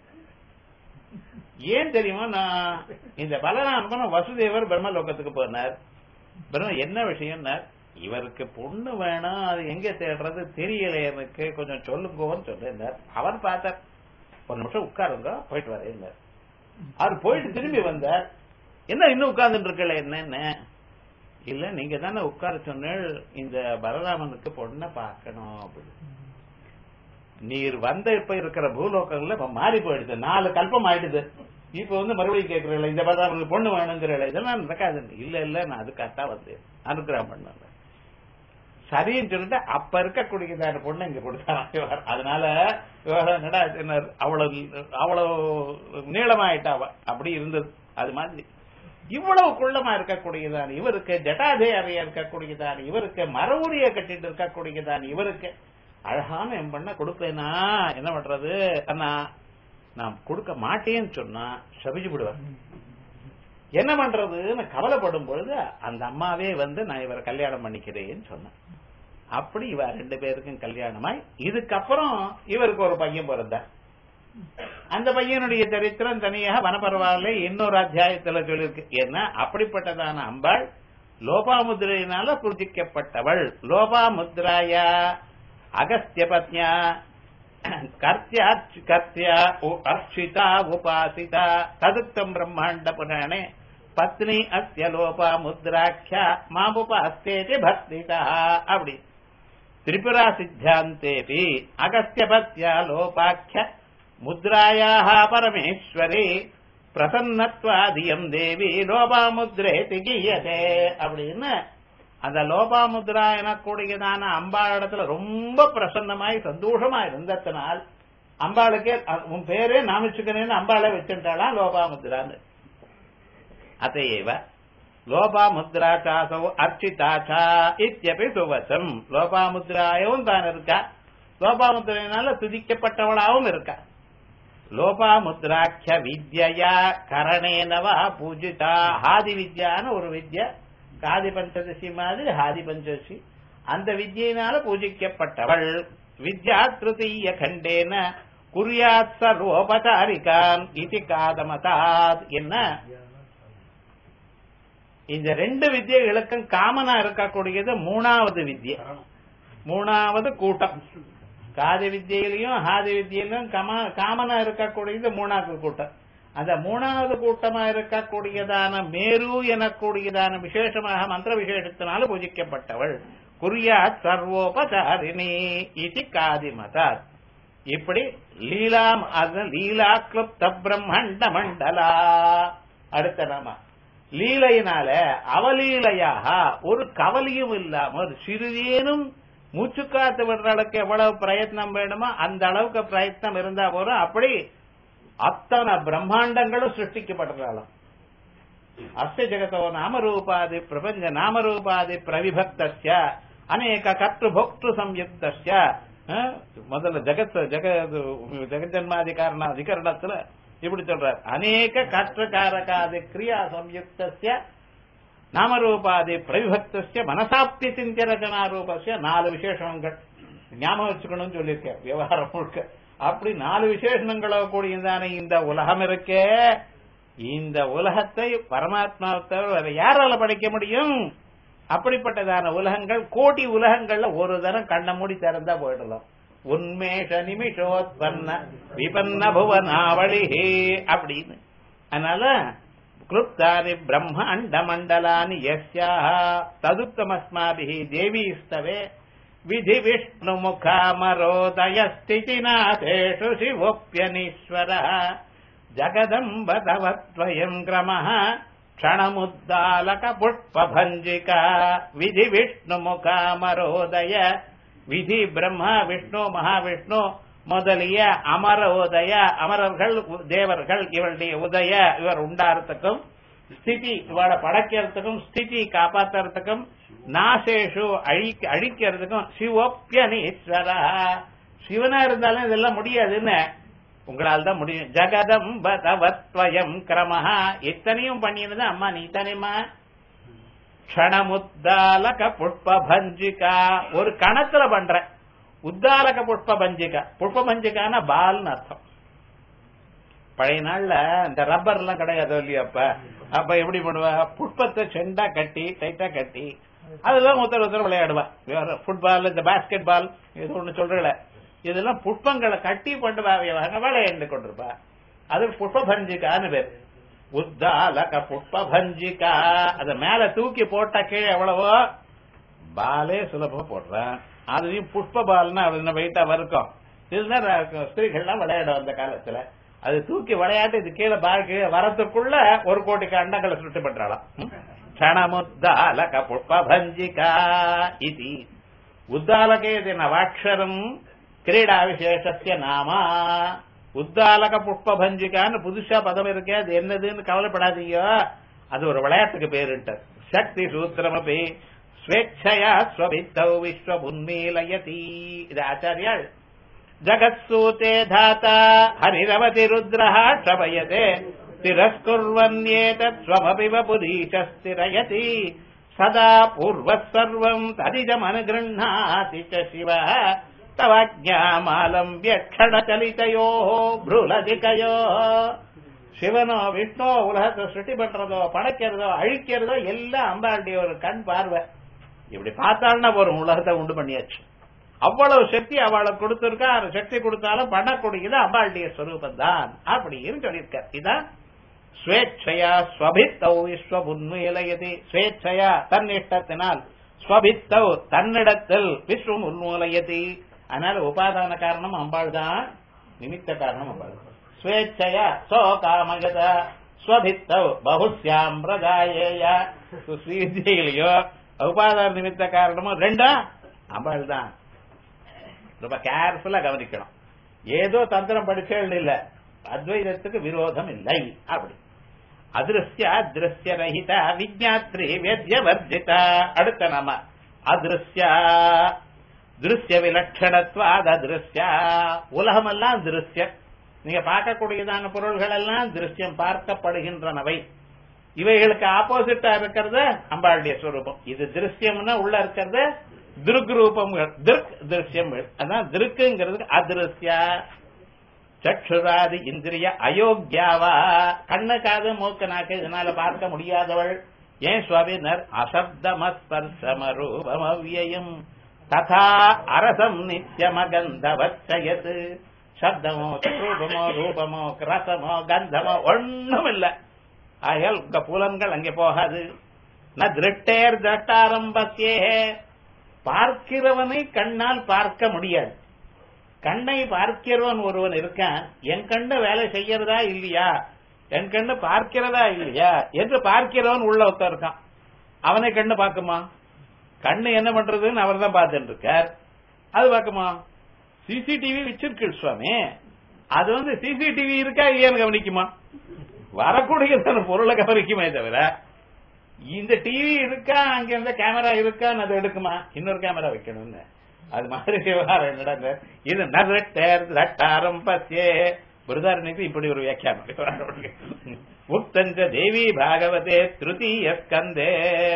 ஏன் தெரியுமா நான் இந்த பலராமன் வசுதேவர் பிரம்மலோகத்துக்கு போனார் பிரம்ம என்ன விஷயம்னார் இவருக்கு பொண்ணு வேணும் அது எங்க தேடுறது தெரியல எனக்கு கொஞ்சம் சொல்லுங்கன்னு சொல்லியிருந்தார் அவர் பார்த்தார் ஒரு நிமிஷம் உட்காருங்க போயிட்டு வரேன் அவர் போயிட்டு திரும்பி வந்தார் என்ன இன்னும் உட்கார்ந்துட்டு இருக்கல என்னன்னு இல்ல நீங்க தானே உட்கார சொன்னேள் இந்த பலராமனுக்கு பொண்ணை பார்க்கணும் அப்படின்னு நீர் வந்த இப்ப இருக்கிற பூலோகங்கள்ல இப்ப மாறி போயிடுது நாலு கல்பம் ஆயிடுது இப்ப வந்து மறுபடியும் கேட்கறல இந்த பலராமனுக்கு பொண்ணு வேணுங்கிறல இதெல்லாம் நடக்காது இல்ல இல்ல நான் அதுக்காகத்தான் வந்தேன் அனுகிரகம் பண்ண சரின்னு சொல்லிட்டு அப்ப இருக்கக்கூடியதான பொண்ணு இங்க கொடுத்தாராம் அதனால என்னடா அவ்வளவு அவ்வளவு நீளமாயிட்டா அப்படி இருந்தது அது மாதிரி இவ்வளவு குள்ளமா இருக்கக்கூடியதான் இவருக்கு ஜட்டாதேரியா இருக்கக்கூடியதான் இவருக்கு மரவுரிய கட்டிட்டு இருக்கக்கூடியதான் இவருக்கு அழகான என் பண்ண கொடுப்பேனா என்ன பண்றது அண்ணா நான் கொடுக்க மாட்டேன்னு சொன்னா சபிச்சு விடுவார் என்ன பண்றதுன்னு கவலைப்படும் பொழுது அந்த அம்மாவே வந்து நான் இவரை கல்யாணம் பண்ணிக்கிறேன்னு சொன்னேன் அப்படி இவ ரெண்டு பேருக்கும் கல்யாணமாய் இதுக்கப்புறம் இவருக்கு ஒரு பையன் பிறந்தார் அந்த பையனுடைய சரித்திரம் தனியாக வனப்பரவாயில்ல இன்னொரு அத்தியாயத்துல சொல்லியிருக்கு ஏன்னா அப்படிப்பட்டதான அம்பாள் லோபாமுத்ரையினால பூஜிக்கப்பட்டவள் லோபாமுத்ராயா அகஸ்திய பத்னியா கர்த்தியா கர்த்தியா அர்ச்சிதா உபாசிதா ததுக்தம் பிரம்மாண்ட புராணே பத்னி அஸ்ய லோபா முத்ராட்சா மாமுபாஸ்தேதி பக்திதா அப்படி திரிபுரா சித்தாந்தேபி அகஸ்திய பத்யா லோபாக்கிய முத்ராயாக பரமேஸ்வரி பிரசன்னத்வாதியம் தேவி லோபாமுத்ரேதி கீயதே அப்படின்னு அந்த லோபாமுத்ரா எனக்கூடியதான அம்பாள் இடத்துல ரொம்ப பிரசன்னமாய் சந்தோஷமா இருந்ததனால் அம்பாளுக்கே உன் பேரே நாமிச்சுக்கிறேன்னு அம்பாளை வச்சுட்டாளாம் லோபாமுத்ரான்னு அத்தையேவ லோபாமுத்ரா சாசோ அர்ச்சிதாச்சா இத்தியபி சுவசம் லோபாமுத்ராயவும் தான் இருக்கா லோபாமுத்ரையினால துதிக்கப்பட்டவளாகவும் இருக்கா லோபாமுத்ராட்ச வித்யா கரணேனவா பூஜிதா ஹாதி வித்யான்னு ஒரு வித்யா காதி பஞ்சதசி மாதிரி ஹாதி பஞ்சதசி அந்த வித்யினால பூஜிக்கப்பட்டவள் வித்யா திருத்தீய கண்டேன குறியாத் சர்வோபசாரிகான் இது காதமதாத் என்ன இந்த ரெண்டு வித்தியைகளுக்கும் காமனா இருக்கக்கூடியது மூணாவது வித்யை மூணாவது கூட்டம் காதி வித்தியிலையும் ஹாதி வித்தியிலும் காமனா இருக்கக்கூடியது மூணாவது கூட்டம் அந்த மூணாவது கூட்டமா இருக்கக்கூடியதான மேரு எனக்கூடியதான விசேஷமாக மந்திர விசேஷத்தினால பூஜிக்கப்பட்டவள் குறியா சர்வோபசாரிணி இது காதிமதாத் இப்படி லீலாம் அது லீலா கிளுப்த பிரம்மண்ட மண்டலா அடுத்த நாம லீலையினால அவலீலையாக ஒரு கவலையும் இல்லாம ஒரு சிறிதேனும் மூச்சுக்காத்து விடுற அளவுக்கு எவ்வளவு பிரயத்னம் வேணுமோ அந்த அளவுக்கு பிரயத்னம் இருந்தா போதும் அப்படி அத்தனை பிரம்மாண்டங்களும் சிருஷ்டிக்கப்பட்டிருக்கலாம் அஸ்ய ஜெகதோ நாமரூபாதி பிரபஞ்ச நாமரூபாதி பிரவிபக்தஸ்ய அநேக கர்த்தபோக்து சம்யுக்தஸ்ய முதல்ல ஜெகத் ஜெக ஜெகஜன்மாதி காரண அதிகரணத்துல இப்படி சொல்றார் அநேக கர்த்தகாரகாதி கிரியா சம்யுக்தஸ்ய நாமரூபாதி பிரவிபக்தஸ்ய மனசாப்தி சிந்திய ரச்சனா ரூபஸ்ய நாலு விசேஷங்கள் ஞாபகம் வச்சுக்கணும்னு சொல்லியிருக்கேன் விவகாரம் முழுக்க அப்படி நாலு விசேஷங்களோ கூடியதான இந்த உலகம் இருக்கே இந்த உலகத்தை பரமாத்மாவை தவிர வேற யாரால படைக்க முடியும் அப்படிப்பட்டதான உலகங்கள் கோடி உலகங்கள்ல ஒரு தரம் கண்ண மூடி திறந்தா போயிடலாம் உன்மேஷ நிமிஷோத்பன்ன விபன்ன புவனாவளி அப்படின்னு அதனால கிருப்தானி பிரம்மாண்ட மண்டலானி யஸ்யா ததுத்தமஸ்மாபிஹி தேவீஸ்தவே விதி விஷ்ணு முகாமரோதய ஸ்திதிநாதேஷு சிவோப்பியனீஸ்வர ஜகதம்ப தவத்வயம் கிரமः க்ஷணமுத்தாலக புஷ்பபஞ்சிகா விதி விஷ்ணு முகாமரோதய விதி பிரம்மா விஷ்ணு மகாவிஷ்ணு முதலிய அமர உதய அமரர்கள் தேவர்கள் இவருடைய உதய இவர் உண்டாரத்துக்கும் ஸ்திதி இவளை படைக்கிறதுக்கும் ஸ்திதி காப்பாத்துறதுக்கும் நாசேஷு அழிக்க அழிக்கிறதுக்கும் சிவோப்பியனீஸ்வர சிவனா இருந்தாலும் இதெல்லாம் முடியாதுன்னு உங்களால் தான் முடியும் ஜகதம் பதவத்வயம் கிரமஹா இத்தனையும் பண்ணினது அம்மா நீ தானேம்மா க்ஷணமுத்தாலக புஷ்ப பஞ்சிகா ஒரு கணத்துல பண்ற உத்தாலக புஷ்ப பஞ்சிகா புஷ்ப பஞ்சிகான பால்னு அர்த்தம் பழைய நாள்ல இந்த ரப்பர் எல்லாம் கிடையாது இல்லையா அப்ப அப்ப எப்படி பண்ணுவா புஷ்பத்தை செண்டா கட்டி டைட்டா கட்டி அதெல்லாம் ஒருத்தர் ஒருத்தர் விளையாடுவா ஃபுட்பால் இந்த பாஸ்கெட் பால் இது ஒண்ணு சொல்றல இதெல்லாம் புஷ்பங்களை கட்டி பண்ணுவா விளையாண்டு கொண்டிருப்பா அது புஷ்ப பஞ்சிகான்னு பேர் உத்தாலக புஷ்ப பஞ்சிகா அத மேல தூக்கி போட்ட கீழே எவ்வளவோ பாலே சுலபமா போடுறேன் அதுலயும் புஷ்ப பால்னா அது என்ன வெயிட்டா வரைக்கும் இதுதான் ஸ்திரீகள்லாம் விளையாடும் அந்த காலத்துல அது தூக்கி விளையாட்டு இது கீழே பால் கீழே வரத்துக்குள்ள ஒரு கோடிக்கு அண்டங்களை சுட்டு பண்றாளாம் க்ஷணமுத்தாலக புஷ்ப பஞ்சிகா இது உத்தாலகே நவாட்சரம் கிரீடா விசேஷஸ்ய நாமா உத்தாலக புஷ்ப பஞ்சிகான்னு புதுசா பதம் இருக்கே அது என்னதுன்னு கவலைப்படாதீங்க அது ஒரு விளையாட்டுக்கு பேருன்ட்டு சக்தி சூத்திரமபி ஸ்வேச்சயா ஸ்வபித்தௌ விஸ்வ உன்மீலயதி இது ஆச்சாரியாள் ஜகத்சூதே தாத்தா ஹரிரவதி ருத்ரஹ ஷபயதே திரஸ்குர்வன்யேதத் ஸ்வமபி வபுரீஷ ஸ்திரயதி சதா பூர்வः சர்வம் ததிஜமனுகிருண்ணாதி ச சிவः தவாஜ்ஞாமாலம் வியக்ஷணச்சலிதையோ புருலதிகையோ சிவனோ விஷ்ணோ உலகத்தை சுட்டி பண்றதோ படைக்கிறதோ அழிக்கிறதோ எல்லாம் அம்பாளுடைய ஒரு கண் பார்வை இப்படி பார்த்தாள்னா ஒரு உலகத்தை உண்டு பண்ணியாச்சு அவ்வளவு சக்தி அவளை கொடுத்திருக்கா அந்த சக்தி கொடுத்தாலும் பண்ணக்கூடியது அம்பாளுடைய ஸ்வரூபம் தான் அப்படின்னு சொல்லியிருக்கார் இதான் ஸ்வேச்சையா ஸ்வபித்தௌ விஸ்வ உன்முயலயதி ஸ்வேச்சையா தன் இஷ்டத்தினால் ஸ்வபித்தௌ தன்னிடத்தில் விஸ்வம் உன்மூலயதி அதனால உபாதான காரணம் அம்பாள் தான் நிமித்த காரணம் அம்பாள் ஸ்வேச்சையா சோ காமகத ஸ்வபித்தௌ பகுஸ்யாம் பிரஜாயேய ஸ்ரீதியிலையோ உபாதான நிமித்த காரணமும் ரெண்டா அம்பாள் தான் ரொம்ப கேர்ஃபுல்லா கவனிக்கணும் ஏதோ தந்திரம் படிச்சேள் இல்ல அத்வைதத்துக்கு விரோதம் இல்லை அப்படி அதிருஷ்ய அதிருஷ்ய ரஹித விஜாத்ரி வேத்ய வர்ஜித அடுத்த நாம அதிருஷ்ய திருஷ்ய விலட்சணத்வாத் அதிருஷ்ய உலகமெல்லாம் திருஷ்ய நீங்க பார்க்கக்கூடியதான பொருள்கள் எல்லாம் திருஷ்யம் பார்க்கப்படுகின்றனவை இவைகளுக்கு ஆப்போசிட்டா இருக்கிறது அம்பாளுடைய ஸ்வரூபம் இது திருஷ்யம்னா உள்ள இருக்கிறது திருக் ரூபங்கள் திருக் திருஷ்யங்கள் அதான் திருக்குங்கிறது அதிருஷ்ய சற்றுராதி இந்திரிய அயோக்கியாவா கண்ணு காது மூக்கு நாக்கு இதனால பார்க்க முடியாதவள் ஏன் சுவாமினர் அசப்தமஸ்பர்சமரூபமவ்யயம் ததா அரசம் நித்தியமகந்தவச்சயது சப்தமோ ரூபமோ ரூபமோ ரசமோ கந்தமோ ஒண்ணும் இல்ல ஆகையால் உங்க புலன்கள் அங்கே போகாது ந திருட்டேர் திரட்டாரம்பத்தியே பார்க்கிறவனை கண்ணால் பார்க்க முடியாது கண்ணை பார்க்கிறவன் ஒருவன் இருக்கான் என் கண்ணு வேலை செய்யறதா இல்லையா என் கண்ணு பார்க்கிறதா இல்லையா என்று பார்க்கிறவன் உள்ள ஒருத்தன் இருக்கான் அவனை கண்ணு பார்க்குமா கண்ணு என்ன பண்றதுன்னு அவர் தான் பார்த்துட்டு இருக்கார் அது பார்க்குமா சிசிடிவி வச்சிருக்கு சுவாமி அது வந்து சிசிடிவி இருக்கா இல்லையான்னு கவனிக்குமா வரக்கூடிய பொருளை கவனிக்குமே தவிர இந்த டிவி இருக்கா அங்க இருந்த கேமரா இருக்கான்னு அதை எடுக்குமா இன்னொரு கேமரா வைக்கணும்னு அது மாதிரி விவகாரம் என்னடா இது நரட்டேர் ரட்டாரம் பத்தியே பிரதாரனுக்கு இப்படி ஒரு வியாக்கியானம் உக்தஞ்ச தேவி பாகவதே திருத்தீய ஸ்கந்தே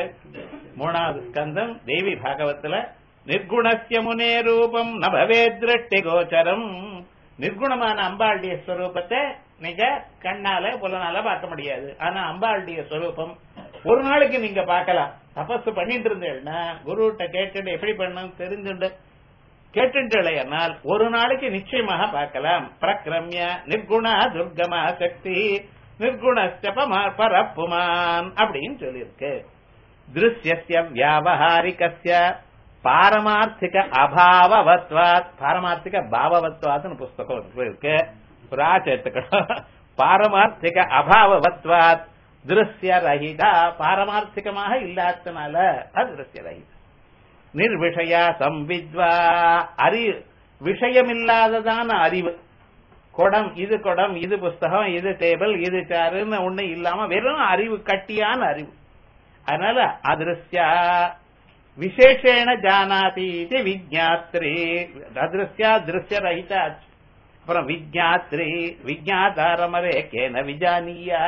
மூணாவது ஸ்கந்தம் தேவி பாகவத்துல நிர்குணஸ்ய முனே ரூபம் நபவே திருஷ்டி கோச்சரம் நிர்குணமான அம்பாளுடைய ஸ்வரூபத்தை நீங்க கண்ணால புலனால பார்க்க முடியாது ஆனா அம்பாளுடைய ஸ்வரூபம் ஒரு நாளைக்கு நீங்க பார்க்கலாம் தபஸ் பண்ணிட்டு இருந்தேன்னா குருட்ட கேட்டுட்டு எப்படி பண்ணணும் தெரிஞ்சுண்டு கேட்டுட்டேனால் ஒரு நாளைக்கு நிச்சயமாக பார்க்கலாம் பிரக்ரம்ய நிர்குணா துர்கமா சக்தி நிர்குணஸ்டபமா பரப்புமான் அப்படின்னு சொல்லியிருக்கு திருஷ்யஸ்ய வியாபகாரிகஸ்ய பாரமார்த்திக அபாவவத்வாத் பாரமார்த்திக பாவவத்வாத்னு புஸ்தகம் இருக்கு ராஜத்துக்கணும் பாரமார்த்திக அபாவவத்வாத் திருஷ்ய ரஹிதா பாரமார்த்திகமாக இல்லாதனால அது திருஷ்ய ரஹிதா நிர்விஷயா சம்வித்வா அறி விஷயமில்லாததான அறிவு குடம் இது குடம் இது புஸ்தகம் இது டேபிள் இது சாருன்னு ஒண்ணு இல்லாம வெறும் அறிவு கட்டியான அறிவு அதனால அதிருஷ்யா விசேஷேன ஜானாதி இது விஜாத்ரி அதிருஷ்யா திருஷ்ய ரஹிதா அப்புறம் விஜாத்ரி விஜாதாரமரே கேன விஜானியா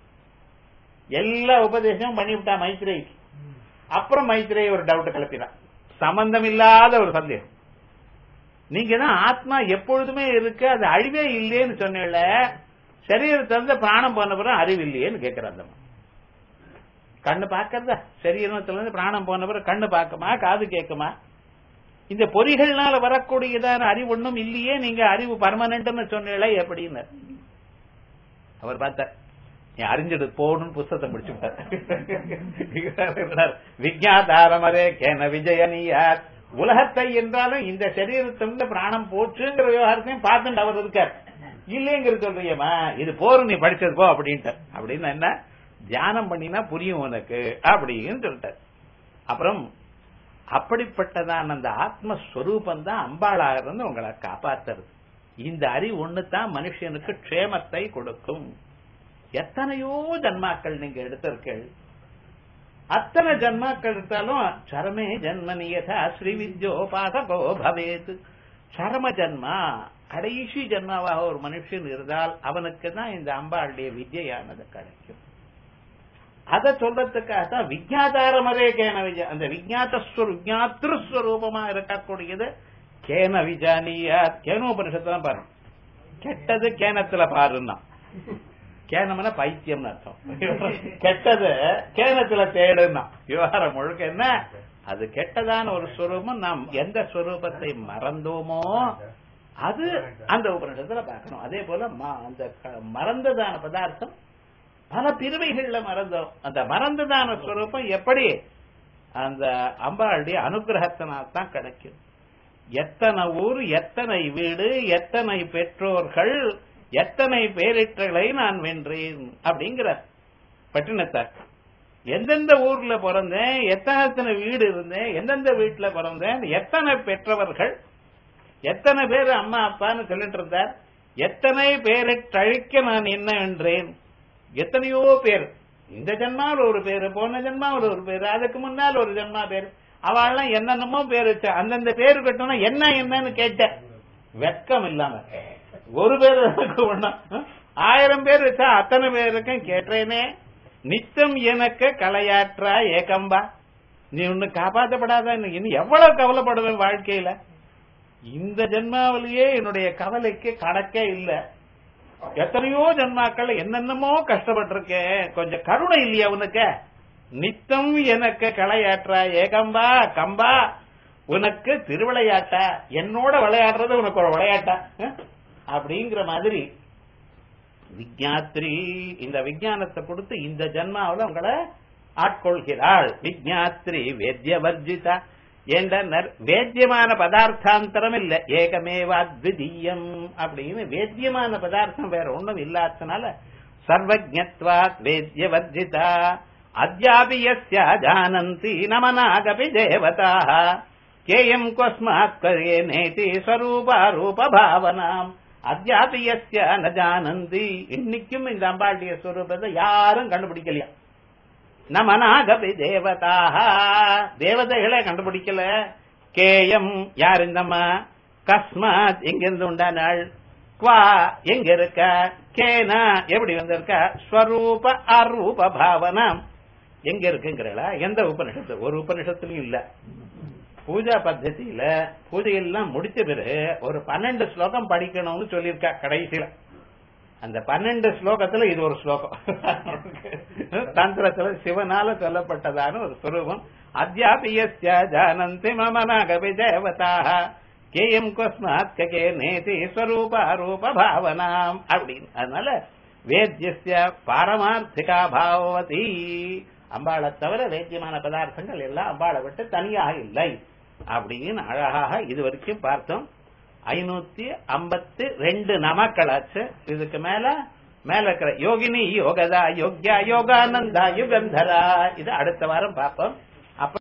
எல்லா உபதேசமும் பண்ணிவிட்டா மைத்ரேய்க்கு அப்புறம் மைத்ரேய் ஒரு டவுட் கிளப்பினான் சம்பந்தம் இல்லாத ஒரு சந்தேகம் நீங்க தான் ஆத்மா எப்பொழுதுமே இருக்கு அது அழிவே இல்லையேன்னு சொன்னேன்ல சரீரத்தை வந்து பிராணம் போன பிறகு அறிவு இல்லையேன்னு கேட்கிறான் அந்த கண்ணு பார்க்கறதா சரீரத்துல இருந்து பிராணம் போன பிறகு கண்ணு பார்க்குமா காது கேட்குமா இந்த பொறிகள்னால வரக்கூடியதான அறிவு ஒண்ணும் இல்லையே நீங்க அறிவு பர்மனன்ட்னு சொன்னீங்களே எப்படின்னு அவர் பார்த்தார் நீ அறிஞ்சிடு போகணும்னு புஸ்தத்தை முடிச்சுட்டார் விஜயாதாரமரே கேன விஜயனியார் உலகத்தை என்றாலும் இந்த சரீரத்திலிருந்து பிராணம் போச்சுங்கிற விவகாரத்தையும் பார்த்துட்டு அவர் இருக்கார் இல்லைங்கிறது சொல்றியம்மா இது போரும் நீ படிச்சது போ அப்படின்ட்டு அப்படின்னு என்ன தியானம் பண்ணினா புரியும் உனக்கு அப்படின்னு சொல்லிட்டார் அப்புறம் அப்படிப்பட்டதான் அந்த ஆத்மஸ்வரூபம் தான் அம்பாளாக இருந்து உங்களை காப்பாத்துறது இந்த அறிவு ஒண்ணு தான் மனுஷனுக்கு க்ஷேமத்தை கொடுக்கும் எத்தனையோ ஜன்மாக்கள் நீங்க எடுத்திருக்கள் அத்தனை ஜன்மாக்கள் எடுத்தாலும் சரமே ஜன்மனி யதா ஸ்ரீ வித்யோபாசகோ பவேத் சரம ஜன்மா கடைசி ஜன்மாவாக ஒரு மனுஷன் இருந்தால் அவனுக்கு தான் இந்த அம்பாளுடைய வித்யானது கிடைக்கும் அதை சொல்றதுக்காக தான் விஜயாதாரமரே கேன விஜய அந்த விஜயாத்த விஜயாத்திருஸ்வரூபமா இருக்கக்கூடியது கேன விஜானியா கேனோபனிஷத்துல பாருங்க கெட்டது கேனத்துல பாருன்னா கேனம்னா பைத்தியம்னு அர்த்தம் கெட்டது கேனத்துல தேடுன்னா விவகாரம் முழுக்க என்ன அது கெட்டதான ஒரு ஸ்வரூபம் நாம் எந்த ஸ்வரூபத்தை மறந்தோமோ அது அந்த உபநிஷத்துல பார்க்கணும் அதே போல அந்த மறந்ததான பதார்த்தம் பல பிரிவைகள்ல மறந்தோம் அந்த மறந்ததான ஸ்வரூபம் எப்படி அந்த அம்பாளுடைய அனுகிரகத்தினால் தான் கிடைக்கும் எத்தனை ஊர் எத்தனை வீடு எத்தனை பெற்றோர்கள் எத்தனை பேரிட்டர்களை நான் வென்றேன் அப்படிங்கிறார் பட்டினத்தார் எந்தெந்த ஊர்ல பிறந்தேன் எத்தனை வீடு இருந்தேன் எந்தெந்த வீட்டுல பிறந்தேன் எத்தனை பெற்றவர்கள் எத்தனை பேர் அம்மா அப்பான்னு சொல்லிட்டு இருந்தார் எத்தனை பேரை தழிக்க நான் என்ன என்றேன் எத்தனையோ பேர் இந்த ஜென்மாவில் ஒரு பேரு போன ஜென்மாவில் ஒரு பேரு அதுக்கு முன்னால் ஒரு ஜென்மா பேரு அவள்லாம் என்னென்னமோ பேர் வச்ச அந்தந்த பேரு கட்டணும் என்ன என்னன்னு கேட்டேன் வெக்கம் இல்லாம ஒரு பேர் ஒண்ணா ஆயிரம் பேர் வச்சா அத்தனை பேருக்கும் கேட்டேனே நித்தம் எனக்கு கலையாற்றா ஏகம்பா நீ ஒண்ணு காப்பாற்றப்படாத இன்னும் எவ்வளவு கவலைப்படுவேன் வாழ்க்கையில இந்த ஜென்மாவிலேயே என்னுடைய கவலைக்கு கணக்கே இல்ல எத்தனையோ ஜென்மாக்கள் என்னென்னமோ கஷ்டப்பட்டிருக்கேன் கொஞ்சம் கருணை இல்லையா உனக்கு நித்தம் எனக்கு களையாற்றா ஏகம்பா கம்பா உனக்கு திருவிளையாட்டா என்னோட விளையாடுறது உனக்கு ஒரு விளையாட்டா அஹ்? அப்படிங்கிற மாதிரி விஜயாத்ரி இந்த விஞ்ஞானத்தை கொடுத்து இந்த ஜென்மாவில் உங்களை ஆட்கொள்கிறாள் விஜயாத்ரி வேத்திய வர்ஜிதா என்றனர் வேத்தியமான பதார்த்தாந்தரம் இல்ல ஏகமேவா அத்விதீயம் அப்படின்னு வேத்தியமான பதார்த்தம் வேற ஒண்ணும் இல்லாதனால சர்வஜத்வாத் வேத்திய வர்ஜிதா அத்யாபி யஸ்யா ஜானந்தி நமனாகபி தேவதாக கேயம் கொஸ்மாத் கரே நேதி ஸ்வரூபா ரூப பாவனாம் அத்யாபி யஸ்ய ந ஜானந்தி இன்னைக்கும் இந்த அம்பாளுடைய ஸ்வரூபத்தை யாரும் கண்டுபிடிக்கலையா நமனாகபி தேவதாக தேவதைகளே கண்டுபிடிக்கல கேயம் யார் இந்தம்மா கஸ்மாத் எங்கிருந்து உண்டானாள் குவா எங்க இருக்க கேனா எப்படி வந்திருக்க ஸ்வரூப அரூப பாவனம் எங்க இருக்குங்கிறா எந்த உபனிஷத்து ஒரு உபனிஷத்துலயும் இல்ல பூஜா பத்ததியில பூஜையெல்லாம் முடிச்ச பிறகு ஒரு பன்னெண்டு ஸ்லோகம் படிக்கணும்னு சொல்லியிருக்கா கடைசியில அந்த பன்னெண்டு ஸ்லோகத்துல இது ஒரு ஸ்லோகம் தந்திரத்துல சிவனால சொல்லப்பட்டதான ஒரு சுரூபம் அத்தியாபியஸ்ய ஜானந்தி மம நாகபி தேவதாக கேயம் கொஸ்மாத் கே நேதி ஸ்வரூப ரூப பாவனாம் அப்படின்னு அதனால வேத்தியஸ்ய பாரமார்த்திகா பாவவதி அம்பாளை தவிர வேத்தியமான பதார்த்தங்கள் எல்லாம் அம்பாளை விட்டு தனியாக இல்லை அப்படின்னு அழகாக இது வரைக்கும் பார்த்தோம் ஐநூத்தி ஐம்பத்தி ரெண்டு நமக்களாச்சு இதுக்கு மேல மேல இருக்கிற யோகினி யோகதா யோக்யா யோகானந்தா யுகந்தரா இது அடுத்த வாரம் பார்ப்போம்